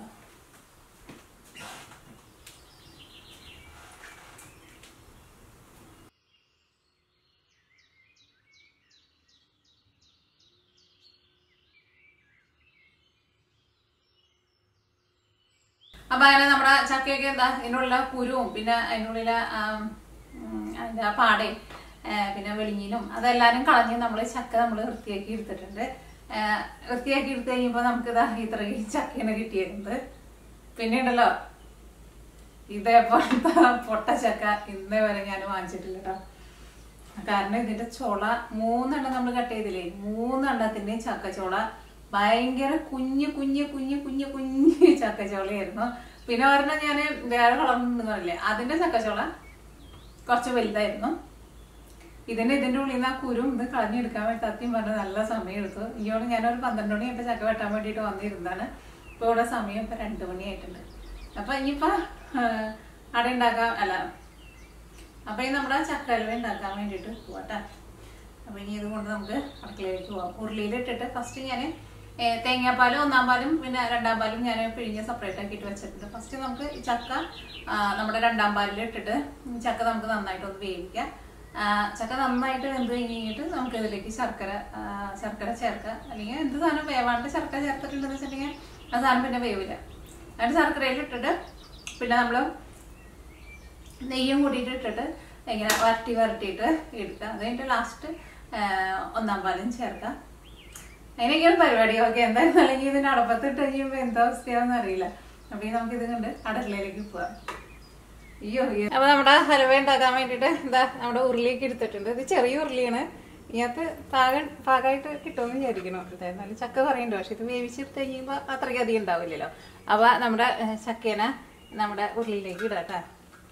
അപ്പൊ അങ്ങനെ നമ്മുടെ ചക്കയൊക്കെ എന്താ ഇതിനുള്ള കുരുവും പിന്നെ അതിനുള്ളിലെ ആ, ഉം, അതിന്റെ ആ പാടയും ആ, പിന്നെ വെളിഞ്ഞിലും അതെല്ലാരും കളഞ്ഞ് നമ്മൾ ചക്ക നമ്മൾ വൃത്തിയാക്കി എടുത്തിട്ടുണ്ട് ആ, വൃത്തിയാക്കി എടുത്തു കഴിയുമ്പോൾ നമുക്ക് ഇതാ ഇത്രയും ചക്കയാണ് കിട്ടിയിരുന്നത് പിന്നെ ഉണ്ടല്ലോ ഇതേപോലത്തെ പൊട്ട ചക്ക ഇന്നേ വരെ ഞാൻ വാങ്ങിച്ചിട്ടില്ല കേട്ടോ കാരണം ഇതിന്റെ ചുള മൂന്നെണ്ണം നമ്മൾ കട്ട് ചെയ്തില്ലേ മൂന്നെണ്ണത്തിന്റെയും ചക്കച്ചോള ഭയങ്കര കുഞ്ഞു കുഞ്ഞു കുഞ്ഞു കുഞ്ഞു കുഞ്ഞു ചക്കച്ചോളയായിരുന്നു പിന്നെ ഒരെണ്ണം ഞാൻ വേറെ കളറുണ്ടെന്ന് പറഞ്ഞില്ലേ അതിന്റെ ചക്കച്ചോള കുറച്ച് വലുതായിരുന്നു ഇതിന് ഇതിന്റെ ഉള്ളിൽ നിന്ന് ആ കുരും ഇത് കളഞ്ഞെടുക്കാൻ വേണ്ടി സത്യം പറഞ്ഞ നല്ല സമയം എടുത്തു ഇനിയോട് ഞാനൊരു പന്ത്രണ്ട് മണി ആയിട്ട് ചക്ക വെട്ടാൻ വേണ്ടിയിട്ട് വന്നിരുന്നതാണ് ഇപ്പൊ ഇവിടെ സമയം ഇപ്പൊ രണ്ടു മണിയായിട്ടുണ്ട് അപ്പൊ ഇനിയിപ്പോ ആ, അട ഉണ്ടാക്കാം അല്ല അപ്പൊ ഈ നമ്മുടെ ചക്ക ഹൽവ ഉണ്ടാക്കാൻ വേണ്ടിയിട്ട് പോവാട്ടാ അപ്പൊ ഇനി ഇത് കൊണ്ട് നമുക്ക് അടുക്കളയിലേക്ക് പോവാം ഉരുളിയിലിട്ടിട്ട് ഫസ്റ്റ് ഞാൻ തേങ്ങാപ്പാലും ഒന്നാം പാലും പിന്നെ രണ്ടാം പാലും ഞാൻ പിഴിഞ്ഞ് സെപ്പറേറ്റ് ആക്കിയിട്ട് വെച്ചിട്ടുണ്ട് ഫസ്റ്റ് നമുക്ക് ഈ ചക്ക ആ, നമ്മുടെ രണ്ടാം പാലിൽ ഇട്ടിട്ട് ചക്ക നമുക്ക് നന്നായിട്ട് ഒന്ന് വേവിക്കാം ആ, ചക്ക നന്നായിട്ട് വെന്ത് കഴിഞ്ഞ് കഴിഞ്ഞിട്ട് നമുക്ക് ഇതിലേക്ക് ശർക്കര ആ, ശർക്കര ചേർക്കാം അല്ലെങ്കിൽ എന്ത് സാധനം വേവാണ്ട് ശർക്കര ചേർത്തിട്ടുണ്ടെന്ന് വെച്ചിട്ടുണ്ടെങ്കിൽ ആ സാധനം പിന്നെ വേവില്ല എന്നിട്ട് ശർക്കരയിൽ ഇട്ടിട്ട് പിന്നെ നമ്മൾ നെയ്യും കൂടിയിട്ട് ഇട്ടിട്ട് ഇങ്ങനെ വരട്ടി വരട്ടിയിട്ട് എടുക്കുക അത് കഴിഞ്ഞിട്ട് ലാസ്റ്റ് ഒന്നാം പാലും ചേർക്കാം അതിനൊക്കെയാണ് പരിപാടി ഓക്കെ എന്തായാലും അല്ലെങ്കിൽ ഇതിന് അടപ്പത്തിട്ട് കഴിയുമ്പോ എന്താ അവസ്ഥയാണെന്ന് അറിയില്ല അപ്പൊ ഇനി നമുക്ക് ഇത് കണ്ട് അടക്കളയിലേക്ക് പോവാം അയ്യോ അയ്യോ. അപ്പൊ നമ്മുടെ ഹലുവ ഉണ്ടാക്കാൻ വേണ്ടിട്ട് എന്താ നമ്മുടെ ഉരുളിയൊക്കെ എടുത്തിട്ടുണ്ട് ഇത് ചെറിയ ഉരുളിയാണ് ഇതിനകത്ത് പാകം പാകമായിട്ട് കിട്ടുമെന്ന് വിചാരിക്കണം ഇത് എന്നാലും ചക്ക പറയുന്നുണ്ട് പക്ഷെ ഇത് വേവിച്ചെടുത്ത് കഴിയുമ്പോൾ അത്രയ്ക്ക് അധികം ഉണ്ടാവില്ലല്ലോ അപ്പൊ നമ്മുടെ ഏഹ്, ചക്കേനെ നമ്മുടെ ഉരുളിയിലേക്ക് ഇടാം കേട്ടോ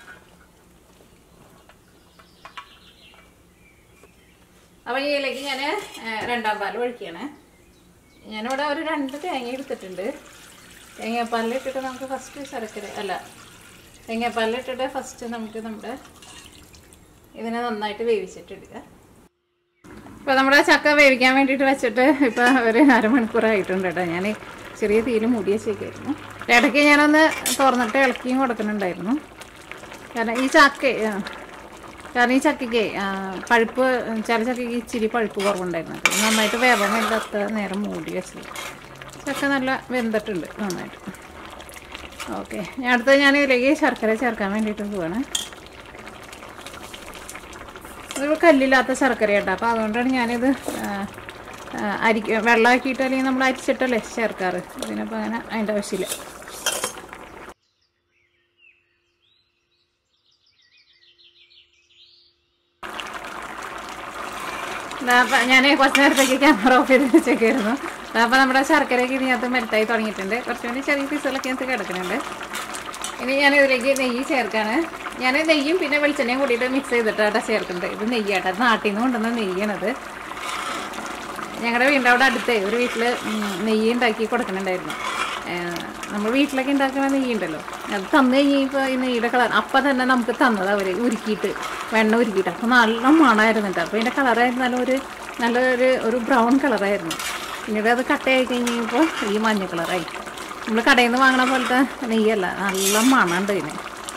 അപ്പൊ ഈ ഇലയ്ക്ക് ഞാൻ രണ്ടാം പാൽ ഒഴിക്കുകയാണ് ഞാനിവിടെ ഒരു രണ്ട് തേങ്ങ എടുത്തിട്ടുണ്ട് തേങ്ങാപ്പാലിലിട്ടിട്ട് നമുക്ക് ഫസ്റ്റ് ശർക്കര അല്ല തേങ്ങാപ്പാലിലിട്ടിട്ട് ഫസ്റ്റ് നമുക്ക് നമ്മുടെ ഇതിനെ നന്നായിട്ട് വേവിച്ചിട്ടെടുക്കുക ഇപ്പൊ നമ്മുടെ ചക്ക വേവിക്കാൻ വേണ്ടിയിട്ട് വെച്ചിട്ട് ഇപ്പൊ ഒരു അരമണിക്കൂറായിട്ടുണ്ട് കേട്ടോ ഞാൻ ചെറിയ തീയിൽ മൂടി വെച്ചേക്കായിരുന്നു ഇടയ്ക്ക് ഞാനൊന്ന് തുറന്നിട്ട് ഇളക്കിയും കൊടുക്കുന്നുണ്ടായിരുന്നു കാരണം ഈ ചക്ക ആ, കാരണം ഈ ചക്കയ്ക്ക് ആ, പഴുപ്പ് ചില ചക്കയ്ക്ക് ഇച്ചിരി പഴുപ്പ് കുറവുണ്ടായിരുന്നു അപ്പോൾ നന്നായിട്ട് വേവാൻ വേണ്ടാത്ത നേരം മൂടി വെച്ചത് ചക്ക നല്ല വെന്തിട്ടുണ്ട് നന്നായിട്ട് ഓക്കെ ഞാൻ അടുത്തത് ഞാൻ ഇതിലേക്ക് ശർക്കര ചേർക്കാൻ വേണ്ടിയിട്ട് പോവാണ് ഇത് കല്ലില്ലാത്ത ശർക്കര കേട്ടോ അപ്പോൾ അതുകൊണ്ടാണ് ഞാനിത് ആ, ആ, അരി വെള്ളമാക്കിയിട്ട് അല്ലെങ്കിൽ നമ്മൾ അരിച്ചിട്ടല്ലേ ചേർക്കാറ് ഇതിനപ്പോൾ അങ്ങനെ അതിൻ്റെ ആവശ്യമില്ല ഞാൻ കുറച്ച് നേരത്തേക്ക് ക്യാമറ ഓഫ് ചെയ്ത് വെച്ചേക്കായിരുന്നു അപ്പോൾ നമ്മുടെ ശർക്കരയ്ക്ക് ഇതിനകത്ത് മെൽറ്റായി തുടങ്ങിയിട്ടുണ്ട് കുറച്ച് വേണ്ടി ചെറിയ പീസുകളൊക്കെ ഇതിനകത്ത് കിടക്കുന്നുണ്ട് ഇനി ഞാൻ ഇതിലേക്ക് നെയ്യ് ചേർക്കാണ് ഞാൻ നെയ്യും പിന്നെ വെളിച്ചെണ്ണയും കൂടിയിട്ട് മിക്സ് ചെയ്തിട്ടാണ് ചേർക്കുന്നത് ഇത് നെയ്യാട്ടോ അത് നാട്ടിൽ നിന്ന് കൊണ്ടുവന്ന നെയ്യാണത് ഞങ്ങളുടെ വീടിൻ്റെ അവിടെ അടുത്തേ ഒരു വീട്ടിൽ നെയ്യ് ഉണ്ടാക്കി കൊടുക്കുന്നുണ്ടായിരുന്നു നമ്മൾ വീട്ടിലൊക്കെ ഉണ്ടാക്കുന്ന നെയ്യ് ഉണ്ടല്ലോ അത് തന്നു കഴിഞ്ഞപ്പോൾ ഈ നെയ്യുടെ കളർ അപ്പം തന്നെ നമുക്ക് തന്നത് അവർ ഉരുക്കിയിട്ട് വെണ്ണ ഉരുക്കിയിട്ട് അപ്പോൾ നല്ല മണമായിരുന്നു കേട്ടോ അപ്പോൾ ഇതിൻ്റെ കളറായിരുന്നാലും ഒരു നല്ലൊരു ഒരു ബ്രൗൺ കളറായിരുന്നു പിന്നീട് അത് കട്ടയായി കഴിഞ്ഞപ്പോൾ ഈ മഞ്ഞ കളറായി നമ്മൾ കടയിൽ നിന്ന് വാങ്ങണ പോലത്തെ നെയ്യല്ല നല്ല മണമുണ്ട് ഇതിന്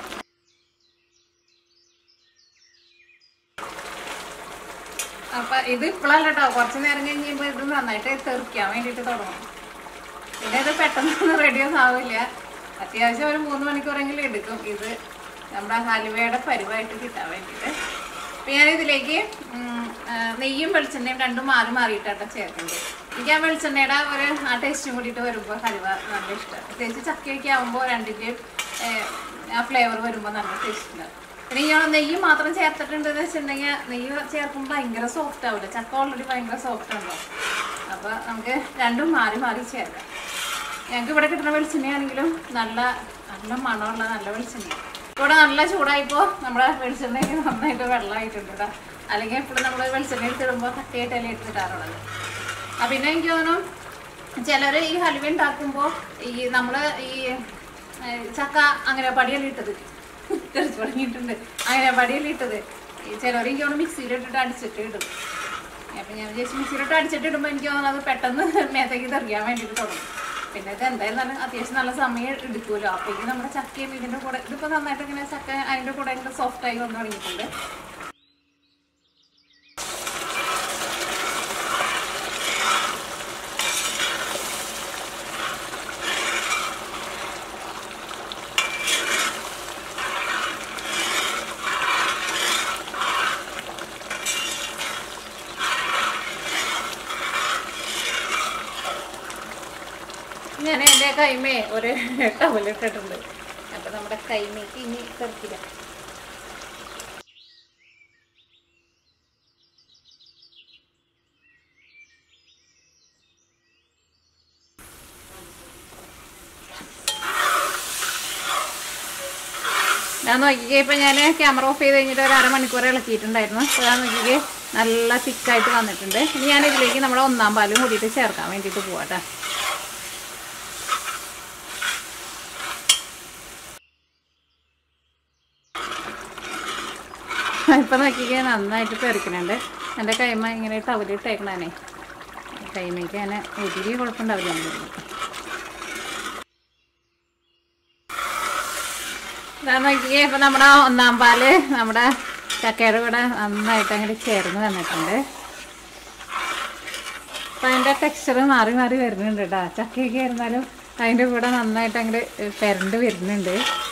അപ്പൊ ഇത് ഇപ്പോഴല്ല കേട്ടോ കുറച്ച് നേരം കഴിഞ്ഞപ്പോൾ ഇത് നന്നായിട്ട് തെറിക്കാൻ വേണ്ടിയിട്ട് തുടങ്ങും പിന്നെ ഇത് പെട്ടെന്നൊന്നും റെഡിയൊന്നും ആവില്ല അത്യാവശ്യം ഒരു മൂന്ന് മണിക്കൂറെങ്കിലും എടുക്കും ഇത് നമ്മുടെ ഹലുവയുടെ പരിവായിട്ട് കിട്ടാൻ വേണ്ടിയിട്ട് അപ്പൊ ഞാൻ ഇതിലേക്ക് ഉം, ആ, നെയ്യും വെളിച്ചെണ്ണയും രണ്ടും മാറി മാറിയിട്ടാണ് ചേർക്കുന്നത് എനിക്ക് ആ വെളിച്ചെണ്ണയുടെ ഒരു ആ ടേസ്റ്റും കൂടിയിട്ട് വരുമ്പോൾ ഹലുവ നല്ല ഇഷ്ടമാണ് പ്രത്യേകിച്ച് ചക്കയൊക്കെ ആകുമ്പോൾ രണ്ടിൻ്റെയും ഏഹ്, ആ ഫ്ലേവർ വരുമ്പോൾ നല്ല ടേസ്റ്റ് ഉണ്ടാവും പിന്നെ ഞാൻ നെയ്യ് മാത്രം ചേർത്തിട്ടുണ്ട് എന്ന് വെച്ചിട്ടുണ്ടെങ്കിൽ നെയ്യ് ചേർക്കുമ്പോൾ ഭയങ്കര സോഫ്റ്റ് ആവില്ല ചക്ക ഓൾറെഡി ഭയങ്കര സോഫ്റ്റ് ഉണ്ടോ അപ്പൊ നമുക്ക് രണ്ടും മാറി മാറി ചേർക്കാം ഞങ്ങൾക്ക് ഇവിടെ കിട്ടുന്ന വെളിച്ചെണ്ണയാണെങ്കിലും നല്ല നല്ല മണമുള്ള നല്ല വെളിച്ചെണ്ണ ഇവിടെ നല്ല ചൂടായപ്പോൾ നമ്മുടെ വെളിച്ചെണ്ണയ്ക്ക് നന്നായിട്ട് വെള്ളമായിട്ടുണ്ട് കേട്ടോ അല്ലെങ്കിൽ എപ്പോഴും നമ്മൾ വെളിച്ചെണ്ണ എടുത്തിടുമ്പോൾ കട്ടിയായിട്ടല്ലേ എടുത്തിട്ടാറുള്ളത് ആ പിന്നെ എനിക്ക് തോന്നുന്നു ചിലർ ഈ ഹലുവ ഉണ്ടാക്കുമ്പോൾ ഈ നമ്മൾ ഈ ഏ, ചക്ക അങ്ങനെ പടിയെല്ലാം ഇട്ടത് തെറിച്ച് തുടങ്ങിയിട്ടുണ്ട് അങ്ങനെ പടിയെല്ലാം ഇട്ടത് ഈ ചിലർ എനിക്ക് തോന്നുന്നു മിക്സിയിലിട്ടിട്ട് അടിച്ചിട്ട് ഇടും അപ്പം ഞാൻ വിചാരിച്ചു മിക്സിയിലിട്ട് അടിച്ചിട്ട് ഇടുമ്പോൾ എനിക്ക് തോന്നുന്നു അത് പെട്ടെന്ന് മേത്തേക്ക് തെറിയാൻ വേണ്ടിയിട്ട് തുടങ്ങും പിന്നെ ഇത് എന്തായാലും നല്ല അത്യാവശ്യം നല്ല സമയം എടുക്കുമല്ലോ അപ്പോഴേക്കും നമ്മുടെ ചക്കയും ഇതിൻ്റെ കൂടെ ഇതിപ്പോൾ നന്നായിട്ട് ഇങ്ങനെ ചക്ക അതിൻ്റെ കൂടെ ഇങ്ങനെ സോഫ്റ്റ് ആയി വന്നു തുടങ്ങിയിട്ടുണ്ട് ഞാൻ എൻ്റെ കൈമേ ഒരു ടവലിട്ടിട്ടുണ്ട് അപ്പം നമ്മുടെ കൈമേക്ക് ഇനി തെറിക്കില്ല ഞാൻ നോക്കിക്കേ ഇപ്പം ഞാൻ ക്യാമറ ഓഫ് ചെയ്ത് കഴിഞ്ഞിട്ട് ഒരു അരമണിക്കൂർ ഇളക്കിയിട്ടുണ്ടായിരുന്നു അപ്പോൾ ഞാൻ നോക്കിക്കേ നല്ല തിക്കായിട്ട് വന്നിട്ടുണ്ട് ഇനി ഞാൻ ഇതിലേക്ക് നമ്മുടെ ഒന്നാം പാലും കൂടിയിട്ട് ചേർക്കാൻ വേണ്ടിയിട്ട് പോവാട്ടെ ഇപ്പം നോക്കിക്കേ നന്നായിട്ട് പെറുക്കുന്നുണ്ട് എൻ്റെ കൈമ ഇങ്ങനെ ടവലിട്ടേക്കണേ കൈമയ്ക്ക് അങ്ങനെ ഒത്തിരി കുഴപ്പമുണ്ടാവില്ല തോന്നുന്നു. ഇതാ നോക്കിക്കേ ഇപ്പം നമ്മുടെ ഒന്നാം പാല് നമ്മുടെ ചക്കയുടെ കൂടെ നന്നായിട്ട് അങ്ങോട്ട് ചേർന്ന് വന്നിട്ടുണ്ട് അപ്പം അതിൻ്റെ ടെക്സ്ചർ മാറി മാറി വരുന്നുണ്ട് കേട്ടോ ചക്കയൊക്കെ ആയിരുന്നാലും അതിൻ്റെ കൂടെ നന്നായിട്ട് അങ്ങോട്ട് പെരണ്ട് വരുന്നുണ്ട്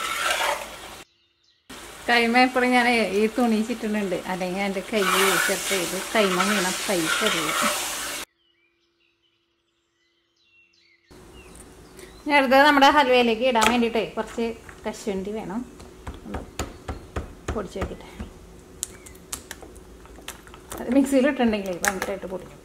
കൈമ എപ്പോഴും ഞാൻ ഈ തുണി ചുറ്റുന്നുണ്ട് അല്ലെങ്കിൽ എൻ്റെ കൈ ചെറുത്ത് ഇത് കൈമ വീണ കൈ തരില്ല ഞാൻ അടുത്തത് നമ്മുടെ ഹൽവയിലേക്ക് ഇടാൻ വേണ്ടിയിട്ടേ കുറച്ച് കശുവണ്ടി വേണം ഒന്ന് പൊടിച്ച് വെക്കട്ടെ അത് മിക്സിയിൽ ഇട്ടുണ്ടെങ്കിലേ ഭയങ്കരമായിട്ട് പൊടിക്കും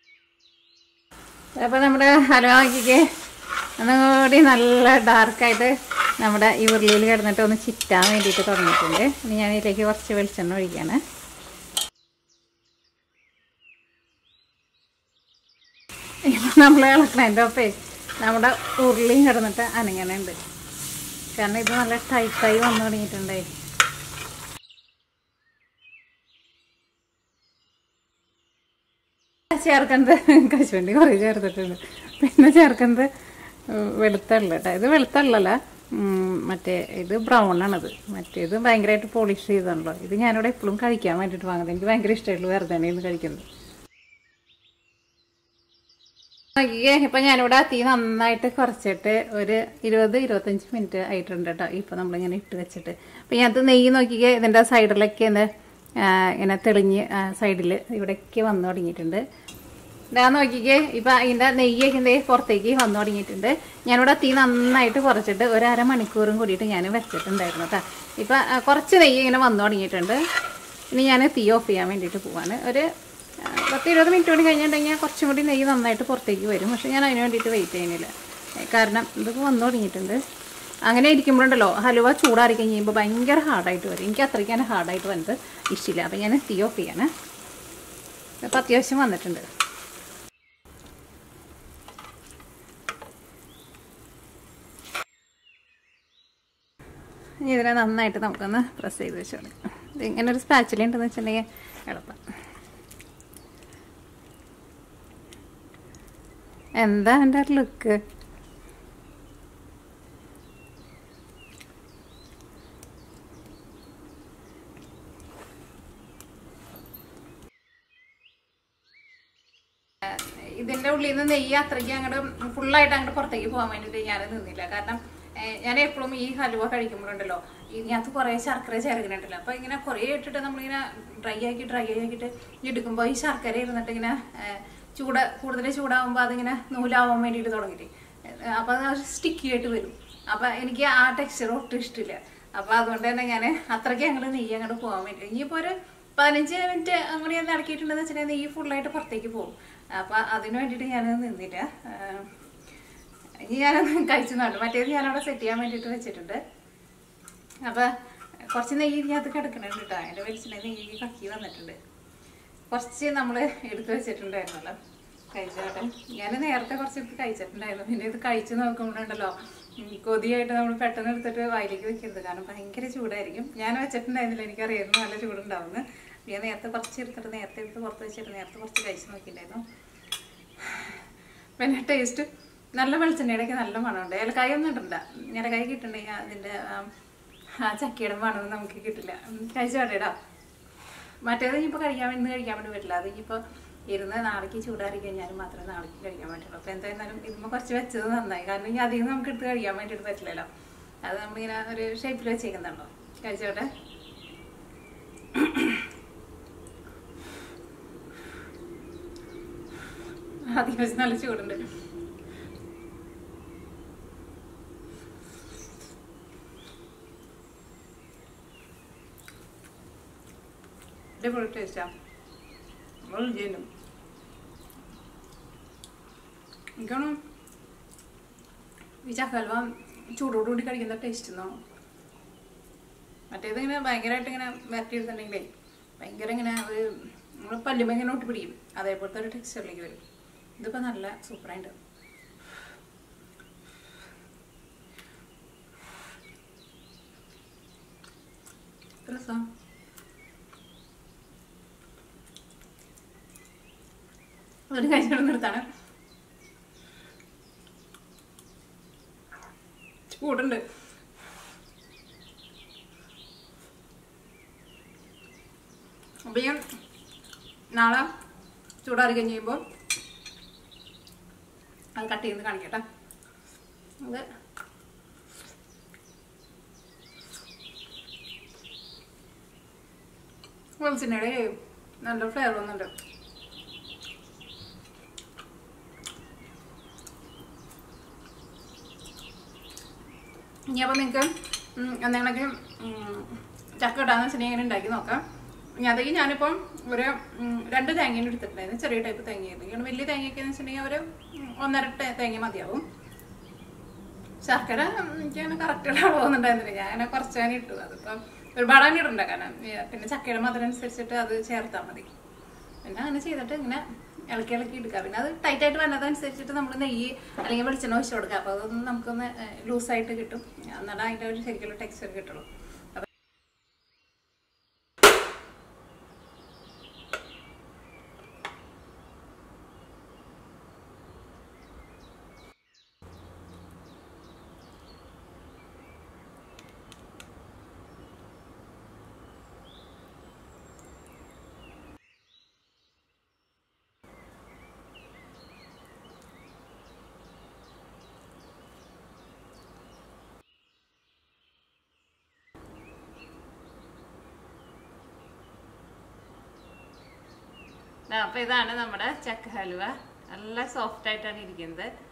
അപ്പോൾ നമ്മുടെ ഹൽവ നോക്കിക്കേ ഒന്നുകൂടി നല്ല ഡാർക്കായിട്ട് നമ്മുടെ ഈ ഉരുളിയിൽ കിടന്നിട്ട് ഒന്ന് ചിറ്റാൻ വേണ്ടിയിട്ട് തുടങ്ങിയിട്ടുണ്ട് ഇനി ഞാൻ ഇതിലേക്ക് കുറച്ച് വെളിച്ചെണ്ണ ഒഴിക്കുകയാണ് ഇപ്പം നമ്മൾ ഇളക്കണതിൻ്റെ ഒപ്പേ നമ്മുടെ ഉരുളിയും കിടന്നിട്ട് അനങ്ങണുണ്ട് കാരണം ഇത് നല്ല ടൈറ്റായി വന്നു തുടങ്ങിയിട്ടുണ്ടേ ചേർക്കുന്നത് കശുവണ്ടി കുറേ ചേർത്തിട്ടുണ്ട് പിന്നെ ചേർക്കുന്നത് വെളുത്തുള്ള കേട്ടോ ഇത് വെളുത്തുള്ളല്ല മറ്റേ ഇത് ബ്രൗൺ ആണത് മറ്റേത് ഭയങ്കരമായിട്ട് പോളിഷ് ചെയ്താണല്ലോ ഇത് ഞാനിവിടെ എപ്പോഴും കഴിക്കാൻ വേണ്ടിയിട്ട് വാങ്ങുന്നത് എനിക്ക് ഭയങ്കര ഇഷ്ടമായിട്ടുള്ള വെറുതെ തന്നെയാണ് കഴിക്കുന്നത് നോക്കിയേ ഇപ്പം ഞാനിവിടെ തീ നന്നായിട്ട് കുറച്ചിട്ട് ഒരു ഇരുപത് ഇരുപത്തഞ്ച് മിനിറ്റ് ആയിട്ടുണ്ട് കേട്ടോ ഇപ്പം നമ്മളിങ്ങനെ ഇട്ട് വെച്ചിട്ട് അപ്പം ഇതിനകത്ത് നെയ്യ് നോക്കിക്കേ ഇതിൻ്റെ സൈഡിലൊക്കെ ഒന്ന് ആ, ഇങ്ങനെ തെളിഞ്ഞ് സൈഡിൽ ഇവിടേക്ക് വന്നു തുടങ്ങിയിട്ടുണ്ട് ഇതാ നോക്കിക്കേ ഇപ്പം അതിൻ്റെ നെയ്യൊക്കെ എന്തേ പുറത്തേക്ക് വന്നു തുടങ്ങിയിട്ടുണ്ട് ഞാനിവിടെ തീ നന്നായിട്ട് കുറച്ചിട്ട് ഒരു അരമണിക്കൂറും കൂടിയിട്ട് ഞാൻ വെച്ചിട്ടുണ്ടായിരുന്നു കേട്ടോ ഇപ്പം ആ, കുറച്ച് നെയ്യ് ഇങ്ങനെ വന്നു തുടങ്ങിയിട്ടുണ്ട് ഇനി ഞാൻ തീ ഓഫ് ചെയ്യാൻ വേണ്ടിയിട്ട് പോവാണ് ഒരു ആ, പത്ത് ഇരുപത് മിനിറ്റ് കൂടി കഴിഞ്ഞിട്ടുണ്ടെങ്കിൽ കുറച്ചും കൂടി നെയ്യ് നന്നായിട്ട് പുറത്തേക്ക് വരും പക്ഷെ ഞാൻ അതിന് വേണ്ടിയിട്ട് വെയിറ്റ് ചെയ്യുന്നില്ല ഏ, കാരണം ഇതൊക്കെ വന്നു തുടങ്ങിയിട്ടുണ്ട് അങ്ങനെ ഇരിക്കുമ്പോഴുണ്ടല്ലോ ഹലുവ ചൂടാറി കഴിയുമ്പോൾ ഭയങ്കര ഹാർഡായിട്ട് വരും എനിക്ക് അത്രയ്ക്ക് തന്നെ ഹാർഡായിട്ട് വന്നത് ഇഷ്ടമില്ല അപ്പം ഞാൻ തീ ഓഫ് ചെയ്യാണ് അപ്പം അത്യാവശ്യം വന്നിട്ടുണ്ട് ഇനി ഇതിനെ നന്നായിട്ട് നമുക്കൊന്ന് പ്രസ് ചെയ്ത് വെച്ച് കൊടുക്കാം ഇത് ഇങ്ങനെ ഒരു സ്പാച്ചില ഉണ്ടെന്ന് വെച്ചിട്ടുണ്ടെങ്കിൽ എളുപ്പം എന്താ എൻ്റെ ലുക്ക് ഇതിന്റെ ഉള്ളിൽ നിന്ന് നെയ്യ് അത്രയ്ക്ക് അങ്ങോട്ട് ഫുള്ളായിട്ട് അങ്ങോട്ട് പുറത്തേക്ക് പോകാൻ വേണ്ടിയിട്ട് ഞാൻ നിന്നില്ല കാരണം ഏഹ്, ഞാൻ എപ്പോഴും ഈ ഹലുവ കഴിക്കുമ്പോഴുണ്ടല്ലോ ഇതിനകത്ത് കുറേ ശർക്കര ചേർക്കുന്നുണ്ടല്ലോ അപ്പൊ ഇങ്ങനെ കുറേ ഇട്ടിട്ട് നമ്മളിങ്ങനെ ഡ്രൈ ആക്കി ഡ്രൈ ആക്കിയിട്ട് എടുക്കുമ്പോൾ ഈ ശർക്കര ഇരുന്നിട്ട് ഇങ്ങനെ ഏഹ്, ചൂട് കൂടുതൽ ചൂടാവുമ്പോൾ അതിങ്ങനെ നൂലാവാൻ വേണ്ടിയിട്ട് തുടങ്ങിയിട്ട് ഏഹ്, അപ്പൊ അത് സ്റ്റിക്കി ആയിട്ട് വരും അപ്പൊ എനിക്ക് ആ ടെക്സ്ചർ ഒട്ടും ഇഷ്ടമില്ല അപ്പൊ അതുകൊണ്ട് തന്നെ ഞാൻ അത്രയ്ക്ക് അങ്ങോട്ട് നെയ്യ് അങ്ങോട്ട് പോകാൻ വേണ്ടി ഇനിയിപ്പോ ഒരു പതിനഞ്ച് മിനിറ്റ് അങ്ങോട്ട് ഞാൻ ഇറക്കിയിട്ടുണ്ടെന്ന് വെച്ചിട്ടുണ്ടെങ്കിൽ നെയ്യ് ഫുള്ളായിട്ട് പുറത്തേക്ക് പോകും അപ്പൊ അതിന് വേണ്ടിയിട്ട് ഞാൻ നിന്നില്ല ആഹ് ഇനി ഞാനൊന്ന് കഴിച്ചു നോട്ടു മറ്റേത് ഞാനവിടെ സെറ്റ് ചെയ്യാൻ വേണ്ടിയിട്ട് വെച്ചിട്ടുണ്ട് അപ്പൊ കുറച്ച് നെയ്യ് ഇതിനകത്ത് കിടക്കുന്നുണ്ട് കേട്ടോ അതിന്റെ വെളിച്ചെണ്ണ നെയ്യ് കക്കി വന്നിട്ടുണ്ട് കുറച്ച് നമ്മൾ എടുത്ത് വെച്ചിട്ടുണ്ടായിരുന്നല്ലോ കഴിച്ചോട്ടെ ഞാൻ നേരത്തെ കുറച്ച് എടുത്ത് കഴിച്ചിട്ടുണ്ടായിരുന്നു പിന്നെ ഇത് കഴിച്ച് നോക്കുമ്പോഴുണ്ടല്ലോ ഉം, കൊതിയായിട്ട് നമ്മൾ പെട്ടെന്ന് എടുത്തിട്ട് വായിലേക്ക് വെക്കരുത് കാരണം ഭയങ്കര ചൂടായിരിക്കും ഞാൻ വെച്ചിട്ടുണ്ടായിരുന്നില്ല എനിക്കറിയായിരുന്നു നല്ല ചൂടുണ്ടാവുന്നു ഞാൻ നേരത്തെ കുറച്ച് എടുത്തിട്ട് നേരത്തെ എടുത്ത് പുറത്ത് വെച്ചിട്ട് നേരത്തെ കുറച്ച് കഴിച്ച് നോക്കിയിട്ടുണ്ടായിരുന്നു പിന്നെ ടേസ്റ്റ് നല്ല വെളിച്ചെണ്ണയുടെയൊക്കെ നല്ല മണമുണ്ട് ഏലക്കായ ഒന്നും ഇടണ്ട ഏലക്കായ കിട്ടണമെങ്കിൽ അതിൻ്റെ ആ ചക്കയുടെ മണമൊന്നും നമുക്ക് കിട്ടില്ല കഴിച്ചോട്ടേടാ മറ്റേത് ഇനിയിപ്പോൾ കഴിക്കാൻ വേണ്ടി കഴിക്കാൻ വേണ്ടി പറ്റില്ല അത് ഇനിയിപ്പോൾ ഇരുന്ന് നാളേക്ക് ചൂടാറി കഴിഞ്ഞാൽ മാത്രമേ നാളേക്ക് കഴിക്കാൻ പറ്റുള്ളൂ അപ്പോൾ എന്തായിരുന്നാലും ഇതുമ്പോൾ കുറച്ച് വെച്ചത് നന്നായി കാരണം ഇനി അധികം നമുക്ക് എടുത്ത് കഴിക്കാൻ വേണ്ടിയിട്ട് പറ്റില്ലല്ലോ അത് നമ്മളിങ്ങനെ ഒരു ഷേപ്പിൽ വെച്ചേക്കുന്നുണ്ടോ കഴിച്ചോട്ടെ അത്യാവശ്യം നല്ല ചൂടുണ്ട് അടിപൊളി ടേസ്റ്റാണ് വളരെ ചെയ്യുന്നു എനിക്കാണ് ഈ ചക്കൽവ ചൂടോടുകൂടി കഴിക്കുന്ന ടേസ്റ്റ് എന്നോ മറ്റേത് ഇങ്ങനെ ഭയങ്കരമായിട്ട് ഇങ്ങനെ വരട്ടി എടുത്തിട്ടുണ്ടെങ്കിലേ ഭയങ്കര ഇങ്ങനെ ഒരു നമ്മൾ പല്ലുമ്പോൾ ഇങ്ങനെ ഒട്ടി പിടിക്കും അതേപോലത്തെ ഒരു ടെക്സ്ചറിലേക്ക് വരും ഇതിപ്പോൾ നല്ല സൂപ്പറായിട്ട് രസം ഒരു കഴിച്ചോണ്ട് നിർത്താണ് ചൂടുണ്ട് അപ്പം ഞാൻ നാളെ ചൂടാറി കഴിഞ്ഞ് കഴിയുമ്പോൾ അത് കട്ട് ചെയ്ത് കാണിക്കട്ടെ അത് വെളിച്ചെണ്ണയുടെ നല്ല ഫ്ലേവർ ഒന്നുണ്ട് ഇനി അപ്പോൾ നിങ്ങൾക്ക് എന്തെങ്കിലും ചക്ക ഇടാന്ന് വെച്ചിട്ടുണ്ടെങ്കിൽ ഇങ്ങനെ ഉണ്ടാക്കി നോക്കാം ഞാൻ അതൊക്കെ ഞാനിപ്പം ഒരു ഉം, രണ്ട് തേങ്ങയും എടുത്തിട്ടുണ്ടായിരുന്നു ചെറിയ ടൈപ്പ് തേങ്ങയായിരുന്നു ഇങ്ങനെ വലിയ തേങ്ങയൊക്കെ എന്ന് വെച്ചിട്ടുണ്ടെങ്കിൽ ഒരു ഉം, ഒന്നര ടേ- തേങ്ങ മതിയാവും ശർക്കര ഉം, എനിക്ക് അങ്ങനെ കറക്റ്റ് അളവൊന്നുണ്ടായിരുന്നില്ല ഞാൻ അങ്ങനെ കുറച്ചാണ് ഇട്ടത് അതിപ്പം ഒരുപാട് അങ്ങനെ ഇടണ്ട കാരണം ഏ, പിന്നെ ചക്കയുടെ മധുരം അനുസരിച്ചിട്ട് അത് ചേർത്താൽ മതി പിന്നെ അങ്ങനെ ചെയ്തിട്ട് ഇങ്ങനെ ഇളക്കി ഇളക്കി എടുക്കുക പിന്നെ അത് ടൈറ്റ് ആയിട്ട് വരുന്നതനുസരിച്ചിട്ട് നമ്മൾ നെയ്യ് അല്ലെങ്കിൽ വെളിച്ചെണ്ണ ഒഴിച്ചു കൊടുക്കുക അപ്പോൾ അതൊന്ന് നമുക്കൊന്ന് ലൂസായിട്ട് കിട്ടും എന്നാലും അതിൻ്റെ ഒരു ശരിക്കുള്ള ടെക്സ്ചർ കിട്ടുള്ളൂ അപ്പൊ അപ്പൊ ഇതാണ് നമ്മുടെ ചക്ക ഹലുവ നല്ല സോഫ്റ്റ് ആയിട്ടാണ് ഇരിക്കുന്നത്